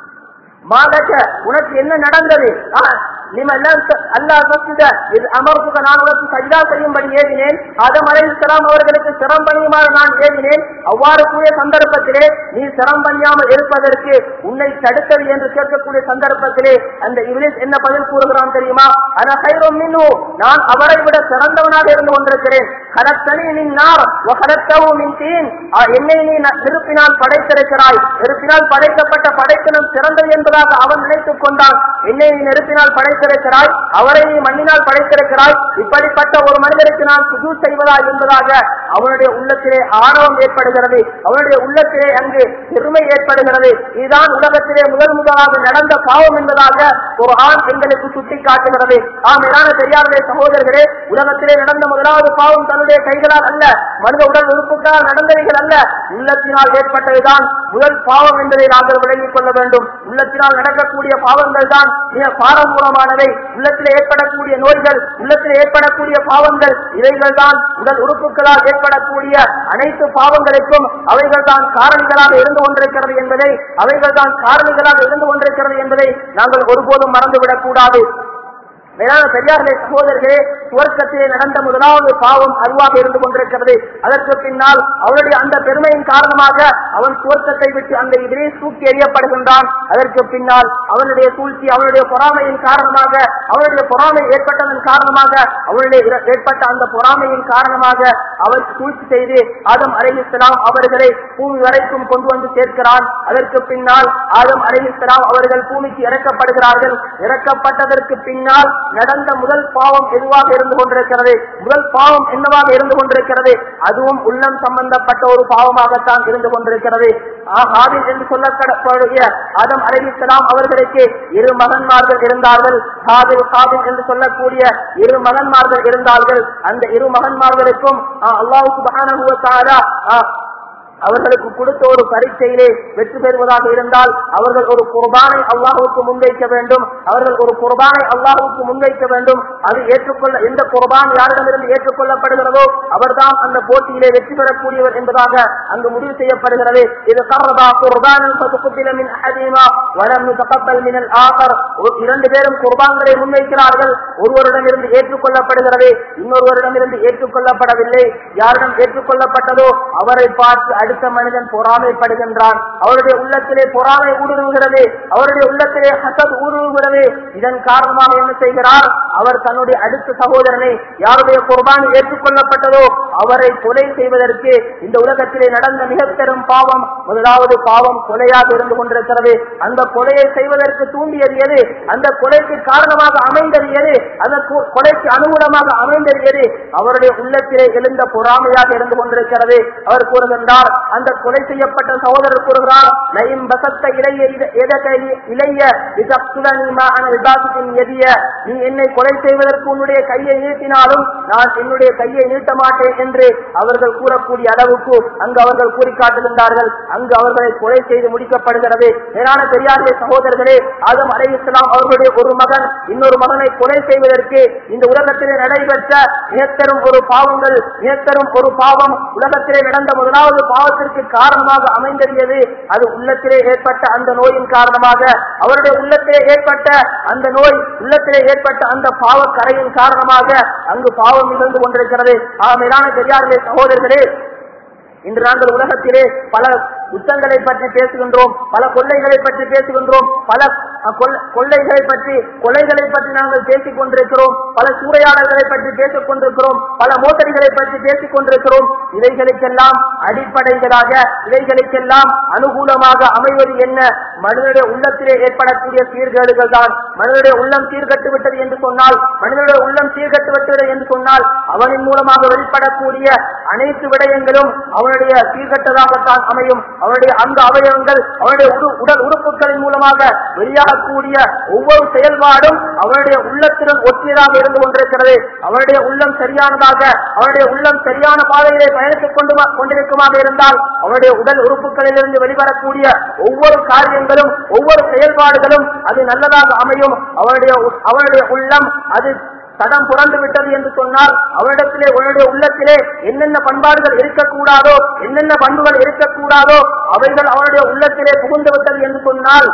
மாதக்க உனக்கு என்ன நடந்தது ஆ, நிம லம் த- அல்லாஹ் தஸ்ஜுத, இது அமர்த்துக நான் உனக்கு சஜ்தா செய்யும்படி ஏவினேன் ஆதம் அலைஹிஸ்ஸலாம் அவர்களுக்கு சிரம் பணியுமாறு நான் ஏவினேன் அவ்வாறு கூடிய சந்தர்ப்பத்திலே நீ சிரம் பணியாமல் இருப்பதற்கு உன்னை தடுத்தது என்று கேட்கக்கூடிய சந்தர்ப்பத்திலே அந்த இவலிஸ் என்ன பதில் கூறுகிறான் தெரியுமா ஆனா கைரும் மின்னு நான் அவரை விட சிறந்தவனாக இருந்து கொண்டிருக்கிறேன் கலத்தனி மின் நார் கலத்தவும் மின் தீன் ஆ, என்னை நீ ந- நெருப்பினால் படைத்திருக்கிறாய் நெருப்பினால் படைக்கப்பட்ட படைப்பினம் சிறந்தது என்பதாக அவன் நினைத்துக் கொண்டான் என்னை நீ நெருப்பினால் படைத்திருக்கிறாய் அவரை நீ மண்ணினால் படைத்திருக்கிறாய் இப்படிப்பட்ட ஒரு மனிதருக்கு நான் சுஜூ செய்வதா என்பதாக அவனுடைய உள்ளத்திலே ஆணவம் ஏற்படுகிறது அவனுடைய உள்ளத்திலே அங்கு பெருமை ஏற்படுகிறது இதுதான் உலகத்திலே முதல் முதலாக நடந்த பாவம் என்பதாக ஒரு ஆண் எங்களுக்கு சுட்டி காட்டுகிறது ஆம் மேலான பெரியார்களே சகோதரர்களே உலகத்திலே நடந்த முதலாவது பாவம் தன்னுடைய கைகளால் அல்ல மனித உடல் உறுப்புகளால் நடந்தவைகள் அல்ல உள்ளத்தினால் ஏற்பட்டதுதான் முதல் பாவம் என்பதை நாங்கள் விளங்கிக் கொள்ள வேண்டும் உள்ளத்தினால் நடக்கக்கூடிய பாவங்கள் தான் மிக பாரம்பூரமானவை உள்ளத்தில் ஏற்படக்கூடிய நோய்கள் உள்ளத்தில் ஏற்படக்கூடிய பாவங்கள் இவைகள் தான் உடல் உறுப்புகளால் ஏற்படக்கூடிய அனைத்து பாவங்களுக்கும் அவைகள் தான் காரணிகளாக இருந்து கொண்டிருக்கிறது என்பதை அவைகள் தான் காரணிகளாக இருந்து கொண்டிருக்கிறது என்பதை நாங்கள் ஒருபோதும் மறந்துவிடக் கூடாது மேலான பெரியார்களே சகோதரர்களே சுவர்க்கத்திலே நடந்த முதலாவது பாவம் அதுவாக இருந்து கொண்டிருக்கிறது அதற்கு பின்னால் அவருடைய அந்த பெருமையின் காரணமாக அவன் சுவர்க்கத்தை விட்டு அந்த இதிலே தூக்கி எறியப்படுகின்றான் அதற்கு பின்னால் அவனுடைய சூழ்ச்சி அவனுடைய பொறாமையின் காரணமாக அவனுடைய பொறாமை ஏற்பட்டதன் காரணமாக அவனுடைய இர- ஏற்பட்ட அந்த பொறாமையின் காரணமாக அவர் சூழ்ச்சி செய்து ஆதம் அலைஹிஸ்ஸலாம் அவர்களை பூமி வரைக்கும் கொண்டு வந்து சேர்க்கிறான் அதற்கு பின்னால் ஆதம் அலைஹிஸ்ஸலாம் அவர்கள் பூமிக்கு இறக்கப்படுகிறார்கள் இறக்கப்பட்டதற்கு பின்னால் நடந்த முதல் பாவம் எதுவாக இருந்து கொண்டிருக்கிறது முதல் பாவம் என்னவாக இருந்து கொண்டிருக்கிறது அதுவும் உள்ளம் சம்பந்தப்பட்ட ஒரு பாவமாகத்தான் இருந்து கொண்டிருக்கிறது ஹாபில் என்று சொல்லக்கூடிய ஆதம் அலைஹிஸ்ஸலாம் அவர்களுக்கு இரு மகன்மார்கள் இருந்தார்கள் ஹாபில் ஹாபில் என்று சொல்லக்கூடிய இரு மகன்மார்கள் இருந்தார்கள் அந்த இரு மகன்மார்களுக்கும் அல்லாஹு சுபஹானஹு வ தஆலா ஆ, அவர்களுக்கு கொடுத்த ஒரு பரீட்சையிலே வெற்றி பெறுவதாக இருந்தால் அவர்கள் ஒரு குர்பானை அல்லாஹுக்கு முன்வைக்க வேண்டும் அவர்கள் ஒரு குர்பானை அல்லாஹுக்கு முன்வைக்க வேண்டும் அது ஏற்றுக்கொள்ள எந்த குர்பான் யாரிடமிருந்து ஏற்றுக்கொள்ளப்படுகிறதோ அவர்தான் அந்த போட்டியிலே வெற்றி பெறக்கூடியவர் என்பதாக அங்கு முடிவு செய்யப்படுகிறது இது கர்ரபா குர்பான் மின் அஹதிமா வலம் தகப்பல் மினல் ஆகர் ஒரு இரண்டு பேரும் குர்பான்களை முன்வைக்கிறார்கள் ஒருவரிடமிருந்து ஏற்றுக்கொள்ளப்படுகிறது இன்னொருவரிடமிருந்து ஏற்றுக்கொள்ளப்படவில்லை யாரிடம் ஏற்றுக்கொள்ளப்பட்டதோ அவரை பார்த்து அடுத்த மனிதன் பொறாமைப்படுகின்றான் அவருடைய உள்ளத்திலே பொறாமை ஊடுருவுகிறது அவருடைய உள்ளத்திலே ஹசத் ஊடுருவுகிறது இதன் காரணமாக என்ன செய்கிறார் அவர் தன்னுடைய அடுத்த சகோதரனை யாருடைய குர்பானி ஏற்றுக்கொள்ளப்பட்டதோ அவரை கொலை செய்வதற்கு இந்த உலகத்திலே நடந்த மிக பெரும் பாவம் முதலாவது பாவம் கொலையாக இருந்து கொண்டிருக்கிறது அந்த கொலையை செய்வதற்கு தூண்டியது எது அந்த கொலைக்கு காரணமாக அமைந்தது எது அந்த கொ- கொலைக்கு அனுகூலமாக அமைந்தது எது அவருடைய உள்ளத்திலே எழுந்த பொறாமையாக இருந்து கொண்டிருக்கிறது அவர் கூறுகின்றார் அந்த கொலை செய்யப்பட்ட சகோதரர் கூறுகிறார் நயம் பசத்த இளைய இத- எதக இ- இளைய இதப்துலனி மா அன விபாசித்தின் எதிய நீ என்னை கொலை செய்வதற்கு உன்னுடைய கையை நீட்டினாலும் நான் என்னுடைய கையை நீட்ட மாட்டேன் என்று அவர்கள் கூறக்கூடிய அளவுக்கு அங்கு அவர்கள் கூறி காட்டுகின்றார்கள் அங்கு அவர்களை கொலை செய்து முடிக்கப்படுகிறது மேலான பெரியார்களே சகோதரர்களே ஆதம் அலை இஸ்லாம் அவர்களுடைய ஒரு மகன் இன்னொரு மகனை கொலை செய்வதற்கு இந்த உலகத்திலே நடைபெற்ற நேத்தரும் ஒரு பாவங்கள் நேத்தரும் ஒரு பாவம் உலகத்திலே நடந்த முதலாவது பாவத்திற்கு காரணமாக அமைந்தது அது உள்ளத்திலே ஏற்பட்ட அந்த நோயின் காரணமாக அவருடைய உள்ளத்திலே ஏற்பட்ட அந்த நோய் உள்ளத்திலே ஏற்பட்ட அந்த பாவக்கரையின் காரணமாக அங்கு பாவம் நிகழ்ந்து கொண்டிருக்கிறது ஆ மேலான பெரியார்களே சகோதரர்களே இன்று நாங்கள் உலகத்திலே பல யுத்தங்களை பற்றி பேசுகின்றோம் பல கொள்ளைகளை பற்றி பேசுகின்றோம் பல அஹ், கொல்- கொள்ளைகளை பற்றி கொலைகளை பற்றி நாங்கள் பேசிக் கொண்டிருக்கிறோம் பல சூறையாடல்களை பற்றி பேசிக் கொண்டிருக்கிறோம் பல மோசடிகளை பற்றி பேசிக் கொண்டிருக்கிறோம் இவைகளுக்கெல்லாம் அடிப்படைகளாக இவைகளுக்கெல்லாம் அனுகூலமாக அமைவது என்ன மனிதனுடைய உள்ளத்திலே ஏற்படக்கூடிய சீர்கேடுகள் தான் மனிதனுடைய உள்ளம் சீர்கட்டு விட்டது என்று சொன்னால் மனிதனுடைய உள்ளம் சீர்கட்டு விட்டது என்று சொன்னால் அவனின் மூலமாக வெளிப்படக்கூடிய அனைத்து விடயங்களும் அவனுடைய சீர்கட்டதாகத்தான் அமையும் அவனுடைய அந்த அவயவங்கள் அவனுடைய உடு- உடல் உறுப்புகளின் மூலமாக வெளியாகக்கூடிய ஒவ்வொரு செயல்பாடும் அவனுடைய உள்ளத்துடன் ஒற்றியதாக இருந்து கொண்டிருக்கிறது அவனுடைய உள்ளம் சரியானதாக அவனுடைய உள்ளம் சரியான பாதையிலே பயணித்துக் கொண்டு கொண்டிருக்குமாக இருந்தால் அவனுடைய உடல் உறுப்புகளிலிருந்து வெளிவரக்கூடிய ஒவ்வொரு காரியங்களும் ஒவ்வொரு செயல்பாடுகளும் அது நல்லதாக அமையும் அவனுடைய உ- அவனுடைய உள்ளம் அது தடம் புரண்டு விட்டது என்று சொன்னால் அவரிடத்திலே உன்னுடைய உள்ளத்திலே என்னென்ன பண்பாடுகள் இருக்கக்கூடாதோ என்னென்ன பண்புகள் இருக்கக்கூடாதோ அவைகள் அவனுடைய உள்ளத்திலே புகுந்து விட்டது என்று சொன்னால்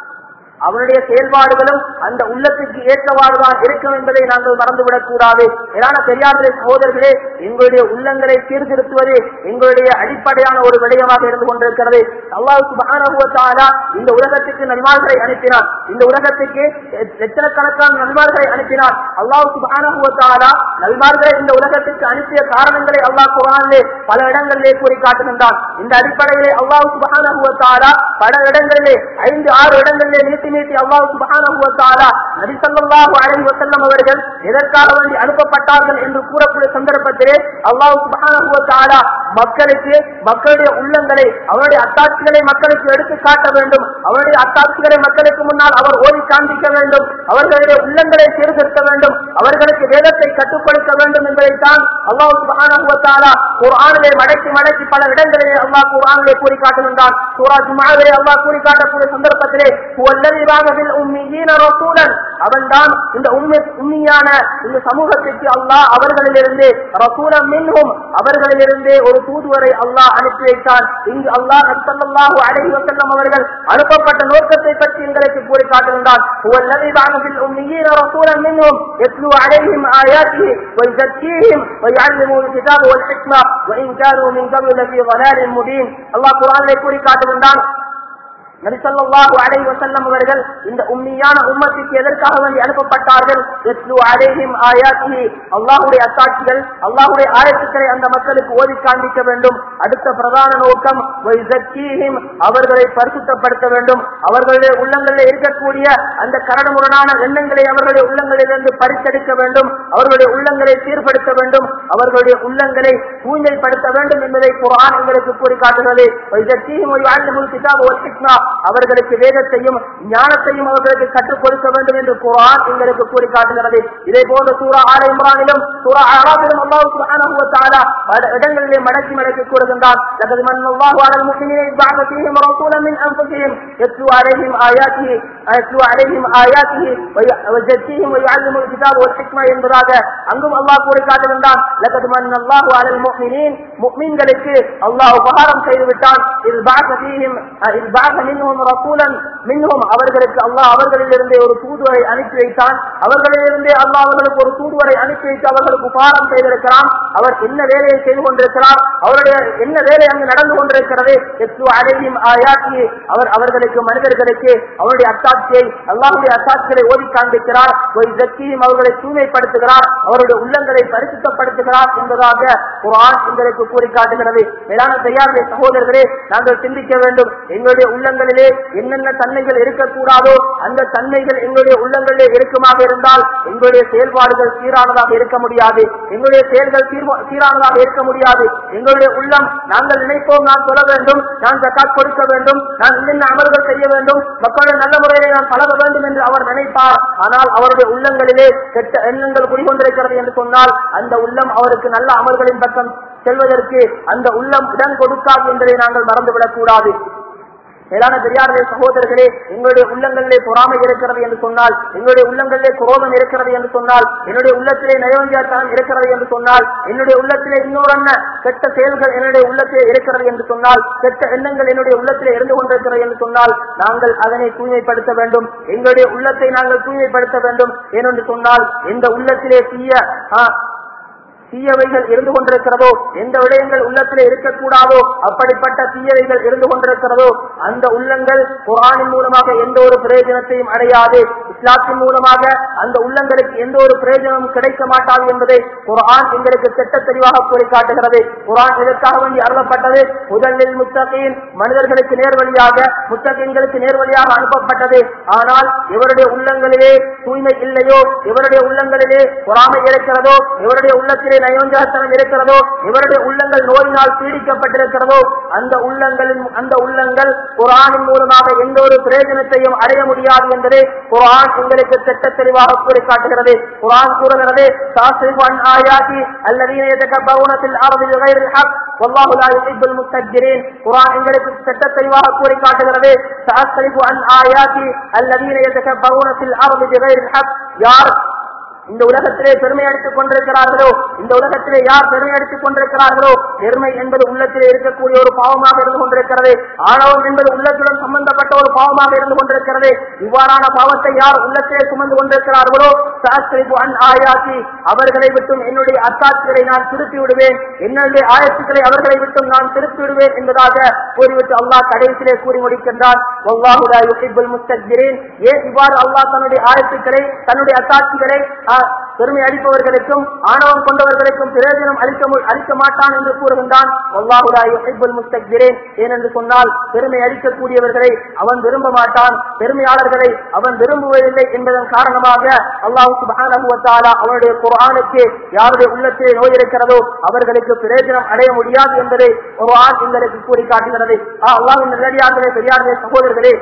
அவனுடைய செயல்பாடுகளும் அந்த உள்ளத்திற்கு ஏற்றவாறுதான் இருக்கும் என்பதை நாங்கள் மறந்துவிடக் கூடாது ஏதான பெரியார்களே சகோதரர்களே எங்களுடைய உள்ளங்களை சீர்திருத்துவது எங்களுடைய அடிப்படையான ஒரு விடயமாக இருந்து கொண்டிருக்கிறது அல்லாஹ் சுப்ஹானஹு வ தஆலா இந்த உலகத்துக்கு நன்மார்களை அனுப்பினார் இந்த உலகத்துக்கு லட்சக்கணக்கான நன்மார்களை அனுப்பினார் அல்லாஹ் சுப்ஹானஹு வ தஆலா நல்மார்களை இந்த உலகத்துக்கு அனுப்பிய காரணங்களை அல்லாஹ் குர்ஆனிலே பல இடங்களிலே கூறி காட்டுகின்றான் இந்த அடிப்படையிலே அல்லாஹ் சுப்ஹானஹு வ தஆலா பல இடங்களிலே ஐந்து ஆறு இடங்களிலே நீட்டி நீட்டி அல்லாஹ் சுப்ஹானஹு வ தஆலா நபி ஸல்லல்லாஹு அலைஹி வஸல்லம் அவர்கள் எதற்காக வேண்டி அனுப்பப்பட்டார்கள் என்று கூறக்கூடிய சந்தர்ப்பத்திலே அல்லாஹ் சுப்ஹானஹு வ தஆலா மக்களுக்கு மக்களுடைய உள்ளங்களை அவருடைய அத்தாட்சிகளை மக்களுக்கு எடுத்து காட்ட வேண்டும் அவருடைய அத்தாட்சிகளை மக்களுக்கு முன்னால் அவர் ஓடி காண்பிக்க வேண்டும் அவர்களுடைய உள்ளங்களை சீர்திருத்த வேண்டும் அவர்களுக்கு வேதத்தை கட்டுப்படுத்த வேண்டும் என்பதைத்தான் அல்லாஹ் சுப்ஹானஹு வ தஆலா குர்ஆனிலே மடக்கி மடக்கி பல இடங்களிலே அல்லாஹ் குர்ஆனிலே கூறி காட்டுகின்றான் சூரா ஜும்ஆவிலே அல்லாஹ் கூறி காட்டக்கூடிய சந்தர்ப்பத்திலே "ஹுவல்லதீ பஅஸ ஃபில் உம்மீயீன ரசூலன்" அவன்தான் இந்த உண்மை உண்மையான இந்த சமூகத்திற்கு அல்லாஹ் அவர்களிலிருந்து ரசூலம் மின்ஹும் அவர்களிலிருந்து ஒரு தூதுவரை அல்லாஹ் அனுப்பி வைத்தான் இங்கு அல்லாஹ் ஸல்லல்லாஹு அலைஹி வஸல்லம் அவர்கள் அனுப்பப்பட்ட நோக்கத்தை பற்றி எங்களுக்கு கூறி காட்டுகின்றான் "ஹுவல்லதீ பஅஸ ஃபில் உம்மீயீன ரசூலன் மின்ஹும் யத்லூ அலைஹிம் ஆயாத்திஹி ويزكيهم ويعلمهم الكتاب والحكمة وإن كانوا من قبل لفي ضلال مبين الله قرآن கூறி காட்டுகின்றான் நபிசல்லாஹு அலை வசல்லம் அவர்கள் இந்த உண்மையான உம்மத்துக்கு எதற்காக வேண்டி அனுப்பப்பட்டார்கள் எத்லு அலைஹிம் ஆயாத்திஹி அல்லாஹுடைய அத்தாட்சிகள் அல்லாஹுடைய ஆயத்துக்களை அந்த மக்களுக்கு ஓதி காண்பிக்க வேண்டும் அடுத்த பிரதான நோக்கம் வயசக்கீஹிம் அவர்களை பரிசுத்தப்படுத்த வேண்டும் அவர்களுடைய உள்ளங்களில் இருக்கக்கூடிய அந்த கரடுமுரடான எண்ணங்களை அவர்களுடைய உள்ளங்களிலிருந்து பறித்தெடுக்க வேண்டும் அவர்களுடைய உள்ளங்களை சீர்படுத்த வேண்டும் அவர்களுடைய உள்ளங்களை தூய்மைப்படுத்த வேண்டும் என்பதை குர்ஆன் எங்களுக்கு கூறி காட்டுகிறது வயசக்கீஹிம் வயஅல்லிமுல் கிதாப வல் ஹிக்மா அவர்களுக்கு வேதத்தையும் ஞானத்தையும் அவர்களுக்கு கற்றுக் கொடுக்க வேண்டும் என்று குர்ஆன் எங்களுக்கு கூறி காட்டுகிறது இதே போன்ற சூரா ஆல இம்ரானிலும் சூரா அராபிலும் அல்லாஹ் சுப்ஹானஹு வ தஆலா பல இடங்களிலே மடக்கி மடக்கி கூறுகின்றான் லகத் மன்னல்லாஹு அலல் முஃமினீன இஸ் பஅஸ ஃபீஹிம் ரசூலன் மின் அன்ஃபுஸிஹிம் யத்லு அலைஹிம் ஆயாத்திஹி யத்லு அலைஹிம் ஆயாத்திஹி வ யஸக்கீஹிம் வ யுஅல்லிமுல் கிதாப வல் ஹிக்மா என்பதாக அங்கும் அல்லாஹ் கூறி காட்டுகின்றான் லகத் மன்னல்லாஹு அலல் முஃமினீன் முஃமின்களுக்கு அல்லாஹ் உபகாரம் செய்து விட்டான் இஸ் பஅஸ ஃபீஹிம் இஸ் பஅஸ மின் மின்ஹும் ரசூலன் மின்ஹும் அவர்களுக்கு அல்லாஹ் அவர்களிலிருந்தே ஒரு தூதுவரை அனுப்பி வைத்தான் அவர்களிலிருந்தே அல்லாஹ் அவர்களுக்கு ஒரு தூதுவரை அனுப்பி வைத்து அவர்களுக்கு உபாரம் செய்திருக்கிறான் அவர் என்ன வேலையை செய்து கொண்டிருக்கிறார் அவருடைய என்ன வேலை அங்கு நடந்து கொண்டிருக்கிறது எத்து அடையும் ஆயாக்கி அவர் அவர்களுக்கு மனிதர்களுக்கு அவருடைய அத்தாட்சியை அல்லாஹுடைய அத்தாட்சிகளை ஓதி காண்பிக்கிறார் ஒரு ஜக்கியும் அவர்களை தூய்மைப்படுத்துகிறார் அவருடைய உள்ளங்களை பரிசுத்தப்படுத்துகிறார் என்பதாக குரான் எங்களுக்கு கூறி காட்டுகிறது மேலான தயாருடைய சகோதரர்களே நாங்கள் சிந்திக்க வேண்டும் எங்களுடைய உள்ளங்களிலே என்னென்ன தன்மைகள் இருக்கக்கூடாதோ அந்த தன்மைகள் எங்களுடைய உள்ளங்களிலே இருக்குமாக இருந்தால் எங்களுடைய செயல்பாடுகள் சீரானதாக இருக்க முடியாது எங்களுடைய செயல்கள் சீர்வ- சீரானதாக இருக்க முடியாது எங்களுடைய உள்ளம் நாங்கள் நினைப்போம் நான் சொல்ல வேண்டும் நான் ஜக்காத் கொடுக்க வேண்டும் நான் இன்னென்ன அமல்கள் செய்ய வேண்டும் மக்களுடைய நல்ல முறையிலே நான் பழக வேண்டும் என்று அவர் நினைப்பார் ஆனால் அவருடைய உள்ளங்களிலே கெட்ட எண்ணங்கள் குடிகொண்டிருக்கிறது என்று சொன்னால் அந்த உள்ளம் அவருக்கு நல்ல அமல்களின் பக்கம் செல்வதற்கு அந்த உள்ளம் இடம் கொடுக்காது என்பதை நாங்கள் மறந்துவிடக் கூடாது மேலான பெரியார்களே சகோதரர்களே எங்களுடைய உள்ளங்களிலே பொறாமை இருக்கிறது என்று சொன்னால் எங்களுடைய உள்ளங்களிலே குரோதம் இருக்கிறது என்று சொன்னால் என்னுடைய உள்ளத்திலே நயவஞ்சியாத்தனம் இருக்கிறது என்று சொன்னால் என்னுடைய உள்ளத்திலே இன்னொரு என்ன கெட்ட செயல்கள் என்னுடைய உள்ளத்திலே இருக்கிறது என்று சொன்னால் கெட்ட எண்ணங்கள் என்னுடைய உள்ளத்திலே இருந்து கொண்டிருக்கிறது என்று சொன்னால் நாங்கள் அதனை தூய்மைப்படுத்த வேண்டும் எங்களுடைய உள்ளத்தை நாங்கள் தூய்மைப்படுத்த வேண்டும் ஏனென்று சொன்னால் எந்த உள்ளத்திலே தீய ஆ, தீயவைகள் இருந்து கொண்டிருக்கிறதோ எந்த விடயங்கள் உள்ளத்திலே இருக்கக்கூடாதோ அப்படிப்பட்ட தீயவைகள் இருந்து கொண்டிருக்கிறதோ அந்த உள்ளங்கள் குரானின் மூலமாக எந்த ஒரு பிரயோஜனத்தையும் அடையாது இஸ்லாத்தின் மூலமாக அந்த உள்ளங்களுக்கு எந்த ஒரு பிரயோஜனமும் கிடைக்க மாட்டாது என்பதை குரான் எங்களுக்கு திட்ட தெளிவாக கூறி காட்டுகிறது குரான் இதற்காக வேண்டி அருளப்பட்டது முதலில் முத்தகையின் மனிதர்களுக்கு நேர்வழியாக முத்தகைங்களுக்கு நேர்வழியாக அனுப்பப்பட்டது ஆனால் இவருடைய உள்ளங்களிலே தூய்மை இல்லையோ இவருடைய உள்ளங்களிலே பொறாமை இருக்கிறதோ இவருடைய உள்ளத்திலே நயோஞ்சகத்தனம் இருக்கிறதோ இவருடைய உள்ளங்கள் நோயினால் பீடிக்கப்பட்டிருக்கிறதோ அந்த உள்ளங்களின் அந்த உள்ளங்கள் குரானின் மூலமாக எந்த ஒரு பிரயோஜனத்தையும் அடைய முடியாது என்பதை குரான் உங்களுக்கு திட்ட தெளிவாக கூறி காட்டுகிறது குரான் கூறுகிறது சாஸ்திரிவான் ஆயாதி அல்லதீன يتكبرون في الارض بغير الحق والله لا يحب المستكبرين குரான் எங்களுக்கு திட்ட தெளிவாக கூறி காட்டுகிறது சாஸ்திரிவு அன் ஆயாதி அல்லதீன يتكبرون في الارض بغير الحق யார் இந்த உலகத்திலே பெருமை அடித்துக் கொண்டிருக்கிறார்களோ இந்த உலகத்திலே யார் பெருமை அடித்துக் கொண்டிருக்கிறார்களோ பெருமை என்பது உள்ளத்திலே இருக்கக்கூடிய ஒரு பாவமாக இருந்து கொண்டிருக்கிறது ஆணவம் என்பது உள்ளத்துடன் சம்பந்தப்பட்ட ஒரு பாவமாக இருந்து கொண்டிருக்கிறது இவ்வாறான பாவத்தை யார் உள்ளத்திலே சுமந்து கொண்டிருக்கிறார்களோ சாஸ்திரிப்பு அன் ஆயாசி அவர்களை விட்டும் என்னுடைய அத்தாட்சிகளை நான் திருப்பி விடுவேன் என்னுடைய ஆயத்துக்களை அவர்களை விட்டும் நான் திருப்பி விடுவேன் என்பதாக கூறிவிட்டு அல்லாஹ் கடைசியிலே கூறி முடிக்கின்றான் வல்லாஹு லா யுஹிப்புல் முஸ்தக்பிரீன். ஏன் இவ்வாறு அல்லாஹ் தன்னுடைய ஆயத்துக்களை தன்னுடைய அத்தாட்சிகளை ஆ, பெருமை அளிப்பவர்களுக்கும் ஆணவம் கொண்டவர்களுக்கும் பிரயோஜனம் அளிக்க மு- அளிக்க மாட்டான் என்று கூறுகின்றான் வல்லாஹு லா யுஹிப்புல் முஸ்தக்பிரீன். ஏனென்று சொன்னால் பெருமை அளிக்கக்கூடியவர்களை அவன் விரும்ப மாட்டான் பெருமையாளர்களை அவன் விரும்புவதில்லை என்பதன் காரணமாக அல்லாஹ் சுப்ஹானஹு வ தஆலா அவனுடைய குர்ஆனுக்கு யாருடைய உள்ளத்திலே நோய் இருக்கிறதோ அவர்களுக்கு பிரயோஜனம் அடைய முடியாது என்பதை குர்ஆன் எங்களுக்கு கூறி காட்டுகிறது ஆ, அல்லாஹ்வின் நல்லடியார்களே பெரியார்களே சகோதரர்களே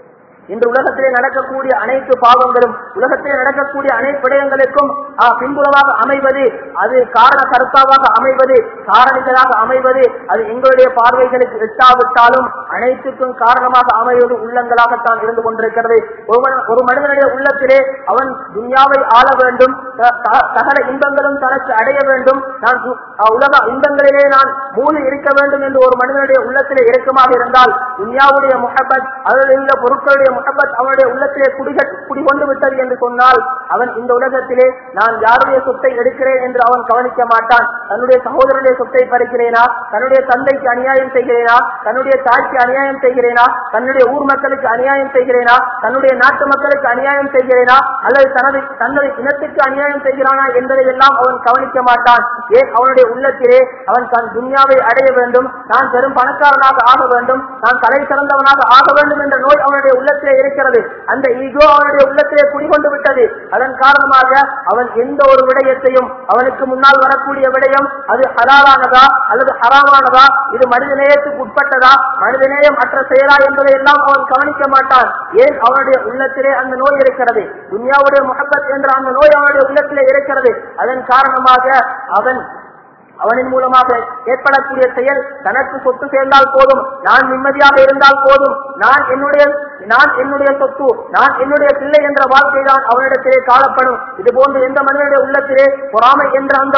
இன்று உலகத்திலே நடக்கக்கூடிய அனைத்து பாவங்களும் உலகத்திலே நடக்கக்கூடிய அனைத்து விடயங்களுக்கும் ஆ, பின்புலமாக அமைவது அது காரண கருத்தாவாக அமைவது காரணிகளாக அமைவது அது எங்களுடைய பார்வைகளுக்கு எட்டாவிட்டாலும் அனைத்துக்கும் காரணமாக அமைவது உள்ளங்களாகத்தான் இருந்து கொண்டிருக்கிறது ஒரு மன- ஒரு மனிதனுடைய உள்ளத்திலே அவன் துன்யாவை ஆள வேண்டும் த- த- சகல இன்பங்களும் தனக்கு அடைய வேண்டும் நான் து- ஆ, உலக இன்பங்களிலே நான் மூழ்கி இருக்க வேண்டும் என்று ஒரு மனிதனுடைய உள்ளத்திலே இறக்கமாக இருந்தால் துன்யாவுடைய முகப்பத் அதில் உள்ள பொருட்களுடைய முகப்பத் அவனுடைய உள்ளத்திலே குடிக- குடிகொண்டு விட்டது என்று சொன்னால் அவன் இந்த உலகத்திலே நான் யாருடைய சொத்தை எடுக்கிறேன் என்று அவன் கவனிக்க மாட்டான் தன்னுடைய சகோதரனுடைய சொத்தை பறிக்கிறேனா தன்னுடைய தந்தைக்கு அநியாயம் செய்கிறேனா தன்னுடைய தாய்க்கு அநியாயம் செய்கிறேனா தன்னுடைய ஊர் மக்களுக்கு அநியாயம் செய்கிறேனா தன்னுடைய நாட்டு மக்களுக்கு அநியாயம் செய்கிறேனா அல்லது தனது தன்னுடைய இனத்துக்கு அநியாயம் செய்கிறானா என்பதை எல்லாம் அவன் கவனிக்க மாட்டான் ஏன் அவனுடைய உள்ளத்திலே அவன் தன் துன்யாவை அடைய வேண்டும் நான் பெரும் பணக்காரனாக ஆக வேண்டும் நான் தலை சிறந்தவனாக ஆக வேண்டும் என்ற நோய் அவனுடைய உள்ளத்திலே இருக்கிறது அந்த ஈகோ அவனுடைய உள்ளத்திலே குடிகொண்டு விட்டது அதன் காரணமாக அவன் எந்த ஒரு விடயத்தையும் அவனுக்கு முன்னால் வரக்கூடிய விடயம் அது ஹலாலானதா அல்லது ஹராமானதா இது மனித நேயத்துக்கு உட்பட்டதா மனித நேயம் அற்ற செயலா என்பதை எல்லாம் அவன் கவனிக்க மாட்டான் ஏன் அவனுடைய உள்ளத்திலே அந்த நோய் இருக்கிறது துன்யாவுடைய முகப்பத் என்ற அந்த நோய் அவனுடைய உள்ளத்திலே இருக்கிறது அதன் காரணமாக அவன் அவனின் மூலமாக ஏற்படக்கூடிய செயல் தனக்கு சொத்து சேர்ந்தால் போதும் நான் நிம்மதியாக இருந்தால் போதும் நான் என்னுடைய நான் என்னுடைய சொத்து நான் என்னுடைய பிள்ளை என்ற வாழ்க்கை தான் அவனிடத்திலே காணப்படும் இது போன்று எந்த மனிதனுடைய உள்ளத்திலே பொறாமை என்ற அந்த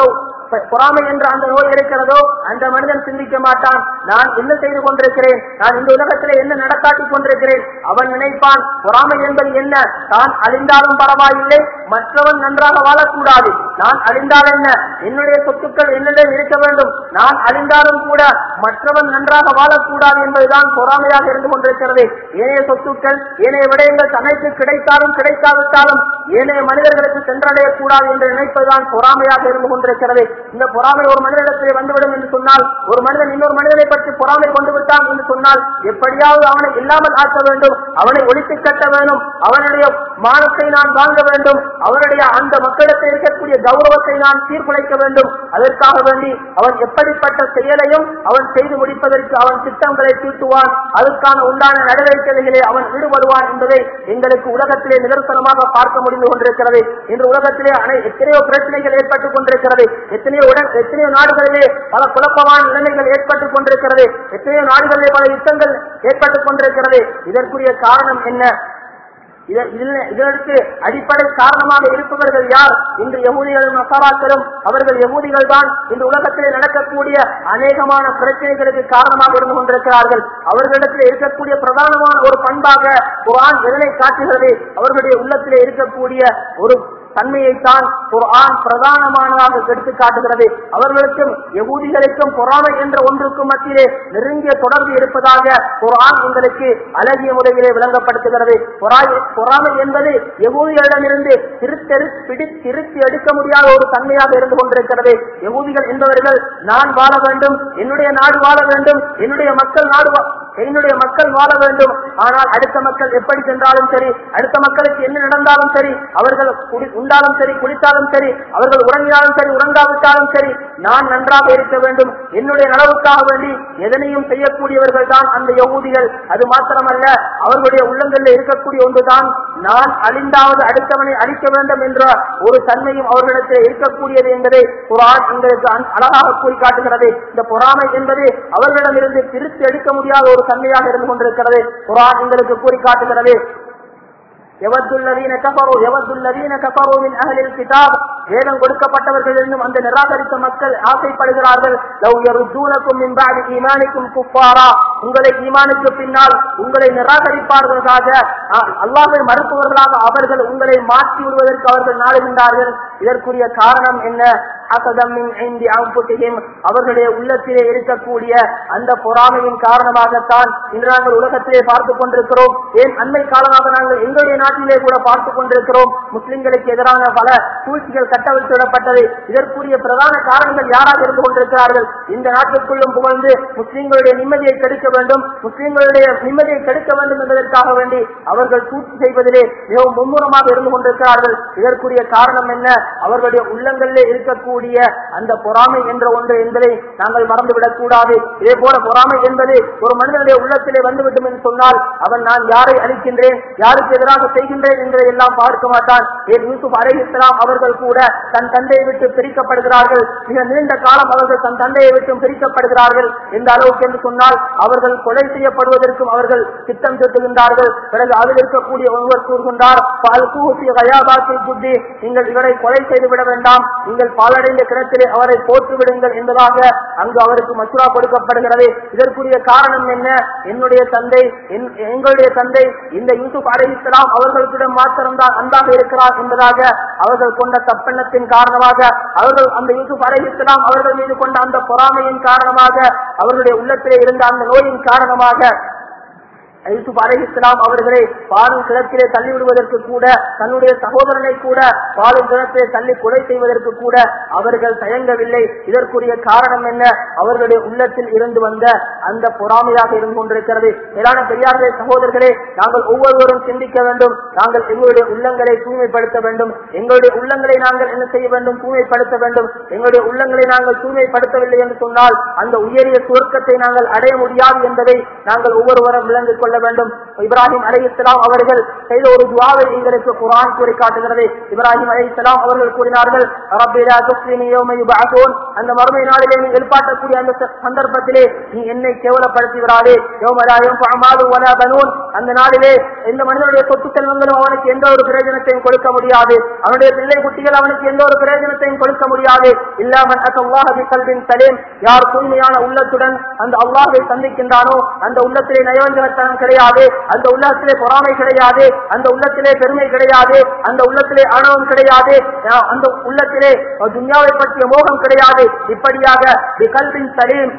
பொ- பொறாமை என்ற அந்த நோய் இருக்கிறதோ அந்த மனிதன் சிந்திக்க மாட்டான் நான் என்ன செய்து கொண்டிருக்கிறேன் நான் இந்த உலகத்திலே என்ன நடக்காட்டிக் கொண்டிருக்கிறேன் அவன் நினைப்பான் பொறாமை என்பது என்ன தான் அழிந்தாலும் பரவாயில்லை மற்றவன் நன்றாக வாழக்கூடாது நான் அழிந்தால் என்ன என்னுடைய சொத்துக்கள் என்னிடம் இருக்க வேண்டும் நான் அழிந்தாலும் கூட மற்றவன் நன்றாக வாழக்கூடாது என்பதுதான் பொறாமையாக இருந்து கொண்டிருக்கிறது ஏனைய சொத்துக்கள் ஏனைய விடயங்கள் தனக்கு கிடைத்தாலும் கிடைக்காவிட்டாலும் ஏனைய மனிதர்களுக்கு சென்றடையக்கூடாது என்று நினைப்பதுதான் பொறாமையாக இருந்து கொண்டிருக்கிறது இந்த பொறாமை ஒரு மனிதனிடத்திலே வந்துவிடும் என்று சொன்னால் ஒரு மனிதன் இன்னொரு மனிதனை பற்றி பொறாமை கொண்டு விட்டான் என்று சொன்னால் எப்படியாவது அவனை இல்லாமல் ஆக்க வேண்டும் அவனை ஒழித்து கட்ட வேண்டும் அவனுடைய மானத்தை நான் வாங்க வேண்டும் அவனுடைய அந்த மக்களிடத்தில் இருக்கக்கூடிய கௌரவத்தை நான் சீர்குலைக்க வேண்டும் அதற்காக வேண்டி அவன் எப்படிப்பட்ட செயலையும் அவன் செய்து முடிப்பதற்கு அவன் திட்டங்களை தீட்டுவான் அதற்கான உண்டான நடவடிக்கைகளிலே அவன் ஈடுபடுவான் என்பதை எங்களுக்கு உலகத்திலே நிதர்சனமாக பார்க்க முடிந்து கொண்டிருக்கிறது இன்று உலகத்திலே அனை- எத்தனையோ பிரச்சனைகள் ஏற்பட்டுக் கொண்டிருக்கிறது எத்தனையோ உடன் எத்தனையோ நாடுகளிலே பல குழப்பமான நிலைமைகள் ஏற்பட்டுக் கொண்டிருக்கிறது எத்தனையோ நாடுகளிலே பல யுத்தங்கள் ஏற்பட்டுக் கொண்டிருக்கிறது இதற்குரிய காரணம் என்ன இத- இதில்- இதற்கு அடிப்படை காரணமாக இருப்பவர்கள் யார் இன்று யகூதிகளும் நசாராக்களும் அவர்கள் யகூதிகள் தான் இந்த உலகத்திலே நடக்கக்கூடிய அநேகமான பிரச்சனைகளுக்கு காரணமாக இருந்து கொண்டிருக்கிறார்கள் அவர்களிடத்தில் இருக்கக்கூடிய பிரதானமான ஒரு பண்பாக குரான் எதனை காட்டுகிறது அவர்களுடைய உள்ளத்திலே இருக்கக்கூடிய ஒரு தன்மையைத்தான் குர்ஆன் பிரதானமானதாக எடுத்து காட்டுகிறது அவர்களுக்கும் யகூதிகளுக்கும் பொறாமை என்ற ஒன்றுக்கும் மத்தியிலே நெருங்கிய தொடர்பு இருப்பதாக குர்ஆன் எங்களுக்கு அழகிய முறையிலே விளங்கப்படுத்துகிறது பொறாமை பொறாமை என்பது யகூதிகளிடமிருந்து திருத்தெரு பிடி திருத்தி எடுக்க முடியாத ஒரு தன்மையாக இருந்து கொண்டிருக்கிறது யகூதிகள் என்பவர்கள் நான் வாழ வேண்டும் என்னுடைய நாடு வாழ வேண்டும் என்னுடைய மக்கள் நாடு வா- என்னுடைய மக்கள் வாழ வேண்டும் ஆனால் அடுத்த மக்கள் எப்படி சென்றாலும் சரி அடுத்த மக்களுக்கு என்ன நடந்தாலும் சரி அவர்கள் குடி- உண்டாலும் சரி குடித்தாலும் சரி அவர்கள் உறங்கினாலும் சரி உறங்காவிட்டாலும் சரி நான் நன்றாக இருக்க வேண்டும் என்னுடைய நலவுக்காக வேண்டி எதனையும் செய்யக்கூடியவர்கள் தான் அந்த யகூதிகள் அது மாத்திரமல்ல அவர்களுடைய உள்ளங்களில் இருக்கக்கூடிய ஒன்றுதான் நான் அழிந்தாவது அடுத்தவனை அழிக்க வேண்டும் என்ற ஒரு தன்மையும் அவர்களிடத்தில் இருக்கக்கூடியது என்பதை குரான் எங்களுக்கு அன்- அழகாக கூறி காட்டுகிறது இந்த பொறாமை என்பது அவர்களிடமிருந்து பிரித்து எடுக்க முடியாத ஒரு தன்மையாக இருந்து கொண்டிருக்கிறது குரான் எங்களுக்கு கூறி காட்டுகிறது يود الذين كفروا يود الذين كفروا من اهل الكتاب வேதம் கொடுக்கப்பட்டவர்களிலும் அந்த நிராகரித்த மக்கள் ஆசைப்படுகிறார்கள் லவ் யருத்தூனக்கும் மின் பாதி ஈமானிக்கும் குஃபாரா உங்களை ஈமானுக்கு பின்னால் உங்களை நிராகரிப்பார்களாக அ- அல்லாஹ்வை மறுப்பவர்களாக அவர்கள் உங்களை மாற்றி விடுவதற்கு அவர்கள் நாடுகின்றார்கள் இதற்குரிய காரணம் என்ன ஹசதம் மின் ஐந்தி அன்புட்டியும் அவர்களுடைய உள்ளத்திலே இருக்கக்கூடிய அந்த பொறாமையின் காரணமாகத்தான் இன்று நாங்கள் உலகத்திலே பார்த்துக் கொண்டிருக்கிறோம் ஏன் அண்மை காலமாக நாங்கள் எங்களுடைய நாட்டிலே கூட பார்த்துக் கொண்டிருக்கிறோம் முஸ்லிம்களுக்கு எதிரான பல சூழ்ச்சிகள் கட்டவிழ்த்துவிடப்பட்டது இதற்குரிய பிரதான காரணங்கள் யாராக இருந்து கொண்டிருக்கிறார்கள் இந்த நாட்டுக்குள்ளும் புகழ்ந்து முஸ்லிம்களுடைய நிம்மதியை கெடுக்க வேண்டும் முஸ்லிம்களுடைய நிம்மதியை கெடுக்க வேண்டும் என்பதற்காக வேண்டி அவர்கள் சூழ்ச்சி செய்வதிலே மிகவும் மும்முரமாக இருந்து கொண்டிருக்கிறார்கள் இதற்குரிய காரணம் என்ன அவர்களுடைய உள்ளங்களிலே இருக்கக்கூடிய அந்த பொறாமை என்ற ஒன்று என்பதை நாங்கள் மறந்துவிடக் கூடாது இதே போல பொறாமை என்பது ஒரு மனிதனுடைய உள்ளத்திலே வந்துவிடும் என்று சொன்னால் அவன் நான் யாரை அழிக்கின்றேன் யாருக்கு எதிராக செய்கின்றேன் என்பதை எல்லாம் பார்க்க மாட்டான் ஏன் யூசுப் அலை இஸ்லாம் அவர்கள் கூட தன் தந்தையை விட்டு பிரிக்கப்படுகிறார்கள் மிக நீண்ட காலம் அவர்கள் தன் தந்தையை விட்டு பிரிக்கப்படுகிறார்கள் எந்த அளவுக்கு என்று சொன்னால் அவர்கள் கொலை செய்யப்படுவதற்கும் அவர்கள் திட்டம் தீட்டுகின்றார்கள் பிறகு அதில் இருக்கக்கூடிய ஒருவர் கூறுகின்றார் பால் கூசி கயாபாக்கை புத்தி நீங்கள் இவரை கொலை செய்து விட வேண்டாம் நீங்கள் பாலடைந்த கிணத்திலே அவரை போட்டு விடுங்கள் என்பதாக அங்கு அவருக்கு மசுரா கொடுக்கப்படுகிறது இதற்குரிய காரணம் என்ன என்னுடைய தந்தை என்- எங்களுடைய தந்தை இந்த யூசுப் அலை இஸ்லாம் அவர்களுக்கிடம் மாத்திரம்தான் அன்பாக இருக்கிறார் என்பதாக அவர்கள் கொண்ட தப்பெண்ணத்தின் காரணமாக அவர்கள் அந்த யூசுப் அலை இஸ்லாம் அவர்கள் மீது கொண்ட அந்த பொறாமையின் காரணமாக அவர்களுடைய உள்ளத்திலே இருந்த அந்த நோயின் காரணமாக யூசுப் அலைஹிஸ்லாம் அவர்களை பாலும் கிணத்திலே தள்ளி விடுவதற்கு கூட தன்னுடைய சகோதரனை கூட பாலும் கிணத்திலே தள்ளி கொலை செய்வதற்கு கூட அவர்கள் தயங்கவில்லை இதற்குரிய காரணம் என்ன அவர்களுடைய உள்ளத்தில் இருந்து வந்த அந்த பொறாமையாக இருந்து கொண்டிருக்கிறது மேலான பெரியார்களே சகோதரர்களே நாங்கள் ஒவ்வொருவரும் சிந்திக்க வேண்டும் நாங்கள் எங்களுடைய உள்ளங்களை தூய்மைப்படுத்த வேண்டும் எங்களுடைய உள்ளங்களை நாங்கள் என்ன செய்ய வேண்டும் தூய்மைப்படுத்த வேண்டும் எங்களுடைய உள்ளங்களை நாங்கள் தூய்மைப்படுத்தவில்லை என்று சொன்னால் அந்த உயரிய சுவர்க்கத்தை நாங்கள் அடைய முடியாது என்பதை நாங்கள் ஒவ்வொருவரும் விளங்கிக் கொள்ள வேண்டும் இப்ராஹிம் அலை இஸ்லாம் அவர்கள் செய்த ஒரு துவாவை எங்களுக்கு குரான் கூறி காட்டுகிறது இப்ராஹிம் அலை இஸ்லாம் அவர்கள் கூறினார்கள் "ரப்பி லா துஸ்லினி யௌம யுபஅஸூன்." அந்த மறுமை நாளிலே நீ எழுப்பாட்டக்கூடிய அந்த ச- சந்தர்ப்பத்திலே நீ என்னை கேவலப்படுத்தி விடாதே யோமராயம் பமாது வனபனூன் அந்த நாளிலே எந்த மனிதனுடைய சொத்து செல்வங்களும் அவனுக்கு எந்த ஒரு பிரயோஜனத்தையும் கொடுக்க முடியாது அவனுடைய பிள்ளை குட்டிகள் அவனுக்கு எந்த ஒரு பிரயோஜனத்தையும் கொடுக்க முடியாது இல்லாமல் அல்லாஹி கல்வின் சலேம் யார் தூய்மையான உள்ளத்துடன் அந்த அல்லாஹை சந்திக்கின்றானோ அந்த உள்ளத்திலே நயவஞ்சனத்தனம் கிடையாது அந்த உள்ளத்திலே பொறாமை கிடையாது அந்த உள்ளத்திலே பெருமை கிடையாது அந்த உள்ளத்திலே ஆணவம் கிடையாது அஹ் அந்த உள்ளத்திலே அஹ் துன்யாவை பற்றிய மோகம் கிடையாது இப்படியாக கல்வின் சலீம்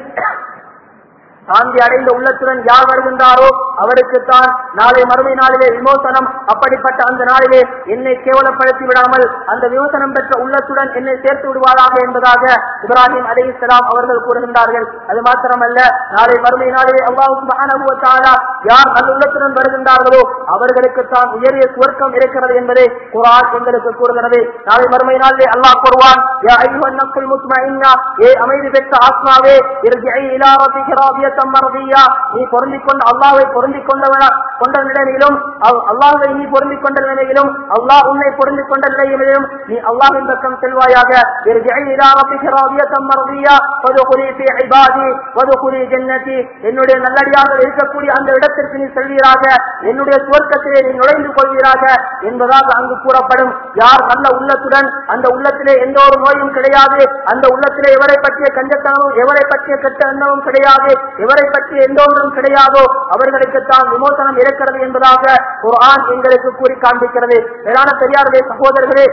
சாந்தி அடைந்த உள்ளத்துடன் யார் வருகின்றாரோ அவருக்குத்தான் நாளை மறுமை நாளிலே விமோசனம் அப்படிப்பட்ட அந்த நாளிலே என்னை கேவலப்படுத்தி விடாமல் அந்த விமோசனம் பெற்ற உள்ளத்துடன் என்னை சேர்த்து விடுவாராக என்பதாக இப்ராஹிம் அலி இஸ்லாம் அவர்கள் கூறுகின்றார்கள் அது மாத்திரமல்ல நாளை மறுமை நாளிலே அல்லாஹ் சுப்ஹானஹு வ தஆலா யார் நல்ல உள்ளத்துடன் வருகின்றார்களோ அவர்களுக்குத்தான் உயரிய சுவர்க்கம் இருக்கிறது என்பதை குர்ஆன் எங்களுக்கு கூறுகிறது நாளை மறுமை நாளிலே அல்லாஹ் கூறுவான் யா அய்யுஹன் நஃப்ஸுல் முத்மஇன்னா ஏ அமைதி பெற்ற ஆத்மாவே இர்ஜிஇ இலா ரப்பிக ராதியத்தம் மர்தியா நீ பொருந்திக் கொண்ட அல்லாஹ்வை பொருந்திக் கொண்டவன கொண்ட நிலையிலும் அவ்- அல்லாஹ்வை நீ பொருந்திக் கொண்ட நிலையிலும் அல்லாஹ் உன்னை பொருந்திக் கொண்ட நிலையிலும் நீ அல்லாஹ்வின் பக்கம் செல்வாயாக இர்ஜிஇ இலா ரப்பிக ராதியத்தம் மர்தியா வதுகுலி ஃபீ இபாதி வதுகுலி ஜன்னதி என்னுடைய நல்லடியாக இருக்கக்கூடிய அந்த இடத்திற்கு நீ செல்வீராக என்னுடைய சுவர்க்கத்திலே நீ நுழைந்து கொள்வீராக என்பதாக அங்கு கூறப்படும் யார் நல்ல உள்ளத்துடன் அந்த உள்ளத்திலே எந்த ஒரு நோயும் கிடையாது அந்த உள்ளத்திலே எவரை பற்றிய கஞ்சத்தனமும் எவரை பற்றிய கெட்ட எண்ணமும் கிடையாது எவரை பற்றிய எந்த ஒன்றும் கிடையாதோ அவர்களுக்குத்தான் விமோசனம் இருக்கிறது என்பதாக ஒரு ஆண் எங்களுக்கு கூறி காண்பிக்கிறது மேலான பெரியார்களே சகோதரர்களே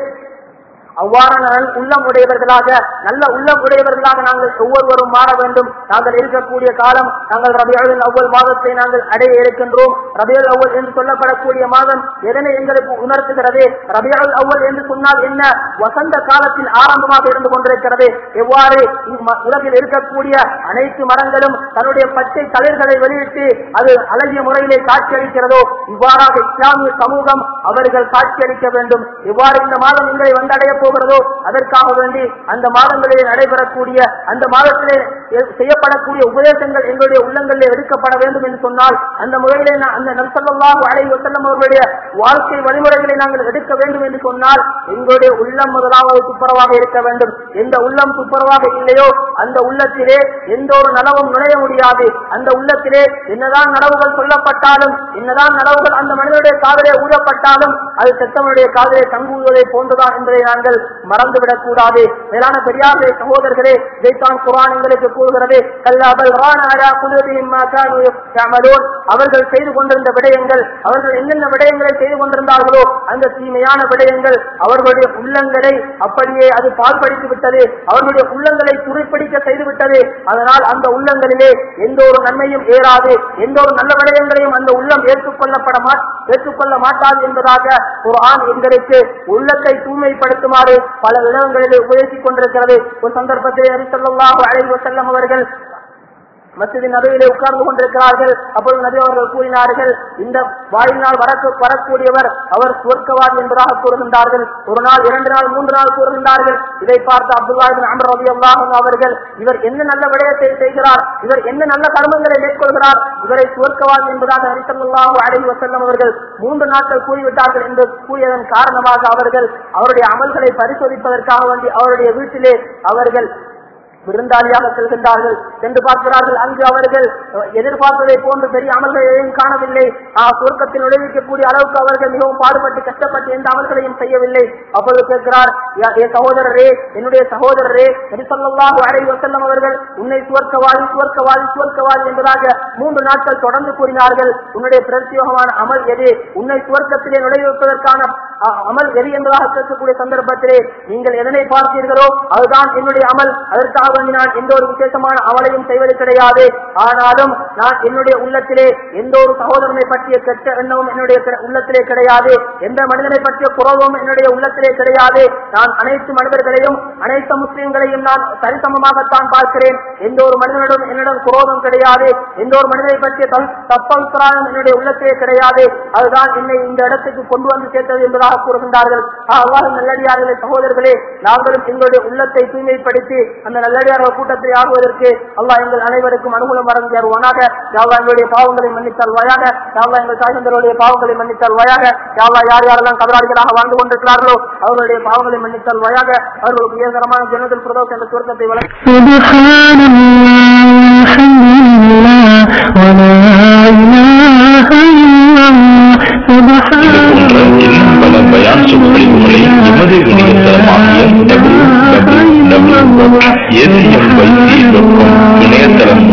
அவ்வாறான நல் உள்ளம் உடையவர்களாக நல்ல உள்ளம் உடையவர்களாக நாங்கள் ஒவ்வொருவரும் மாற வேண்டும் நாங்கள் இருக்கக்கூடிய காலம் நாங்கள் ரபியுல் அவ்வள் மாதத்தை நாங்கள் அடைய இருக்கின்றோம் ரபியுல் அவ்வள் என்று சொல்லப்படக்கூடிய மாதம் எதனை எங்களுக்கு உணர்த்துகிறது ரபியுல் அவ்வள் என்று சொன்னால் என்ன வசந்த காலத்தின் ஆரம்பமாக இருந்து கொண்டிருக்கிறது எவ்வாறு இம்ம- உலகில் இருக்கக்கூடிய அனைத்து மரங்களும் தன்னுடைய பச்சை தளிர்களை வெளியிட்டு அது அழகிய முறையிலே காட்சியளிக்கிறதோ இவ்வாறாக இஸ்லாமிய சமூகம் அவர்கள் காட்சியளிக்க வேண்டும் எவ்வாறு இந்த மாதம் எங்களை வந்தடைய போகிறதோ அதற்காக வேண்டி அந்த மாதங்களிலே நடைபெறக்கூடிய அந்த மாதத்திலே எ- செய்யப்படக்கூடிய உபதேசங்கள் எங்களுடைய உள்ளங்களிலே எடுக்கப்பட வேண்டும் என்று சொன்னால் அந்த முறையிலே நா- அந்த நம்சல்லாஹு அலைஹி வஸல்லம் அவர்களுடைய வாழ்க்கை வழிமுறைகளை நாங்கள் எடுக்க வேண்டும் என்று சொன்னால் எங்களுடைய உள்ளம் முதலாவது துப்புரவாக இருக்க வேண்டும் எந்த உள்ளம் துப்புரவாக இல்லையோ அந்த உள்ளத்திலே எந்த ஒரு நனவும் நுழைய முடியாது அந்த உள்ளத்திலே என்னதான் நனவுகள் சொல்லப்பட்டாலும் என்னதான் நனவுகள் அந்த மனிதனுடைய காதலே ஊதப்பட்டாலும் அது செத்தவனுடைய காதலே தங்குவதை போன்றுதான் என்பதை நாங்கள் மறந்துவிடக் கூடாது மேலான பெரியார்களே சகோதரர்களே இதைத்தான் குரான் எங்களுக்கு கூறுகிறது கல்லாபல் ரான அலா குலுபிஹிம் மா கானூ யஅமலூன் அவர்கள் செய்து கொண்டிருந்த விடயங்கள் அவர்கள் என்னென்ன விடயங்களை செய்து கொண்டிருந்தார்களோ அந்த தீமையான விடயங்கள் அவர்களுடைய உள்ளங்களை அப்படியே அது பால்படித்து விட்டது அவர்களுடைய உள்ளங்களை துருப்பிடிக்க செய்து விட்டது அதனால் அந்த உள்ளங்களிலே எந்த ஒரு நன்மையும் ஏறாது எந்த ஒரு நல்ல விடயங்களையும் அந்த உள்ளம் ஏற்றுக்கொள்ளப்பட மா ஏற்றுக்கொள்ள மாட்டாது என்பதாக ஒரு ஆண் எங்களுக்கு உள்ளத்தை தூய்மைப்படுத்துமாறு பல இடங்களிலே உபயோகித்துக் கொண்டிருக்கிறது ஒரு சந்தர்ப்பத்தில் நபி ஸல்லல்லாஹு அலைஹி வஸல்லம் அவர்கள் மசிதின் நடுவிலே உட்கார்ந்து கொண்டிருக்கிறார்கள் அப்பொழுது நபி அவர்கள் கூறினார்கள் இந்த வாயினால் வரக்கு வரக்கூடியவர் அவர் சுவர்க்கவாதி என்பதாக கூறுகின்றார்கள் ஒரு நாள் இரண்டு நாள் மூன்று நாள் கூறுகின்றார்கள் இதை பார்த்து அப்துல்லாஹின் அமர் ரவி அல்லாஹன் அவர்கள் இவர் என்ன நல்ல விடயத்தை செய்கிறார் இவர் என்ன நல்ல கர்மங்களை மேற்கொள்கிறார் இவரை சுவர்க்கவாதி என்பதாக ஹரிசல்லாஹு அலஹி வசல்லம் அவர்கள் மூன்று நாட்கள் கூறிவிட்டார்கள் என்று கூறியதன் காரணமாக அவர்கள் அவருடைய அமல்களை பரிசோதிப்பதற்காக வேண்டி அவருடைய வீட்டிலே அவர்கள் விருந்தாளியாக செல்கின்றார்கள் சென்று பார்க்கிறார்கள் அங்கு அவர்கள் அஹ், எதிர்பார்த்ததை போன்று பெரிய அமல்கள் எதையும் காணவில்லை ஆஹ், சுருக்கத்தில் நுழைவிக்கக்கூடிய அளவுக்கு அவர்கள் மிகவும் பாடுபட்டு கஷ்டப்பட்டு எந்த அமல்களையும் செய்யவில்லை அப்பொழுது கேட்கிறார் "யா- ஏ சகோதரரே என்னுடைய சகோதரரே நபிசல்லாஹு அலைஹி வஸல்லம் அவர்கள் உன்னை சுவர்க்கவாதி சுவர்க்கவாதி சுவர்க்கவாதி என்பதாக மூன்று நாட்கள் தொடர்ந்து கூறினார்கள் உன்னுடைய பிரத்யோகமான அமல் எது உன்னை சுவர்க்கத்திலே நுழைவிப்பதற்கான அஹ், அமல் எது என்பதாக கேட்கக்கூடிய சந்தர்ப்பத்திலே நீங்கள் எதனை பார்த்தீர்களோ அதுதான் என்னுடைய அமல் அதற்காக வேண்டி நான் எந்த ஒரு விசேஷமான அமலையும் செய்வது கிடையாது ஆனாலும் நான் என்னுடைய உள்ளத்திலே எந்த ஒரு சகோதரனை பற்றிய கெட்ட எண்ணமும் என்னுடைய க- உள்ளத்திலே கிடையாது எந்த மனிதனை பற்றிய குறவும் என்னுடைய உள்ளத்திலே கிடையாது நான் அனைத்து மனிதர்களையும் அனைத்து முஸ்லிம்களையும் நான் சரிசமமாகத்தான் பார்க்கிறேன் எந்த ஒரு மனிதனிடம் என்னிடம் குரோதம் கிடையாது எந்த ஒரு மனிதனை பற்றிய தல்- தப்பபிப்பிராயம் என்னுடைய உள்ளத்திலே கிடையாது அதுதான் என்னை இந்த இடத்துக்கு கொண்டு வந்து சேர்த்தது என்பதாக என்பதாக கூறுகின்றார்கள் அல்லாஹ் நல்லடியார்களே சகோதரர்களே நாங்களும் எங்களுடைய உள்ளத்தை தூய்மைப்படுத்தி அந்த நல்லடியார்கள் கூட்டத்தை ஆகுவதற்கு அல்லாஹ் எங்கள் அனைவருக்கும் அனுகூலம் வழங்கியருவானாக யாவா எங்களுடைய பாவங்களை மன்னித்தால் வயாக யாவா எங்கள் தாய்ந்தருடைய பாவங்களை மன்னித்தால் வயாக யாவா யார் யாரெல்லாம் கதராளிகளாக வாழ்ந்து கொண்டிருக்கிறார்களோ அவர்களுடைய பாவங்களை மன்னித்தால் வயாக அவர்களுக்கு உயர்தரமான ஜனதல் பிரதோஷ் என்ற சுருக்கத்தை வழங்கி سبحان الله الحمد لله ولا إله إلا الله سبحان இது போன்ற இன்னும் பல பயான் சொற்பொழிவுகளை எமது இணையதளமாகிய www.acmyc.com இணையதளம்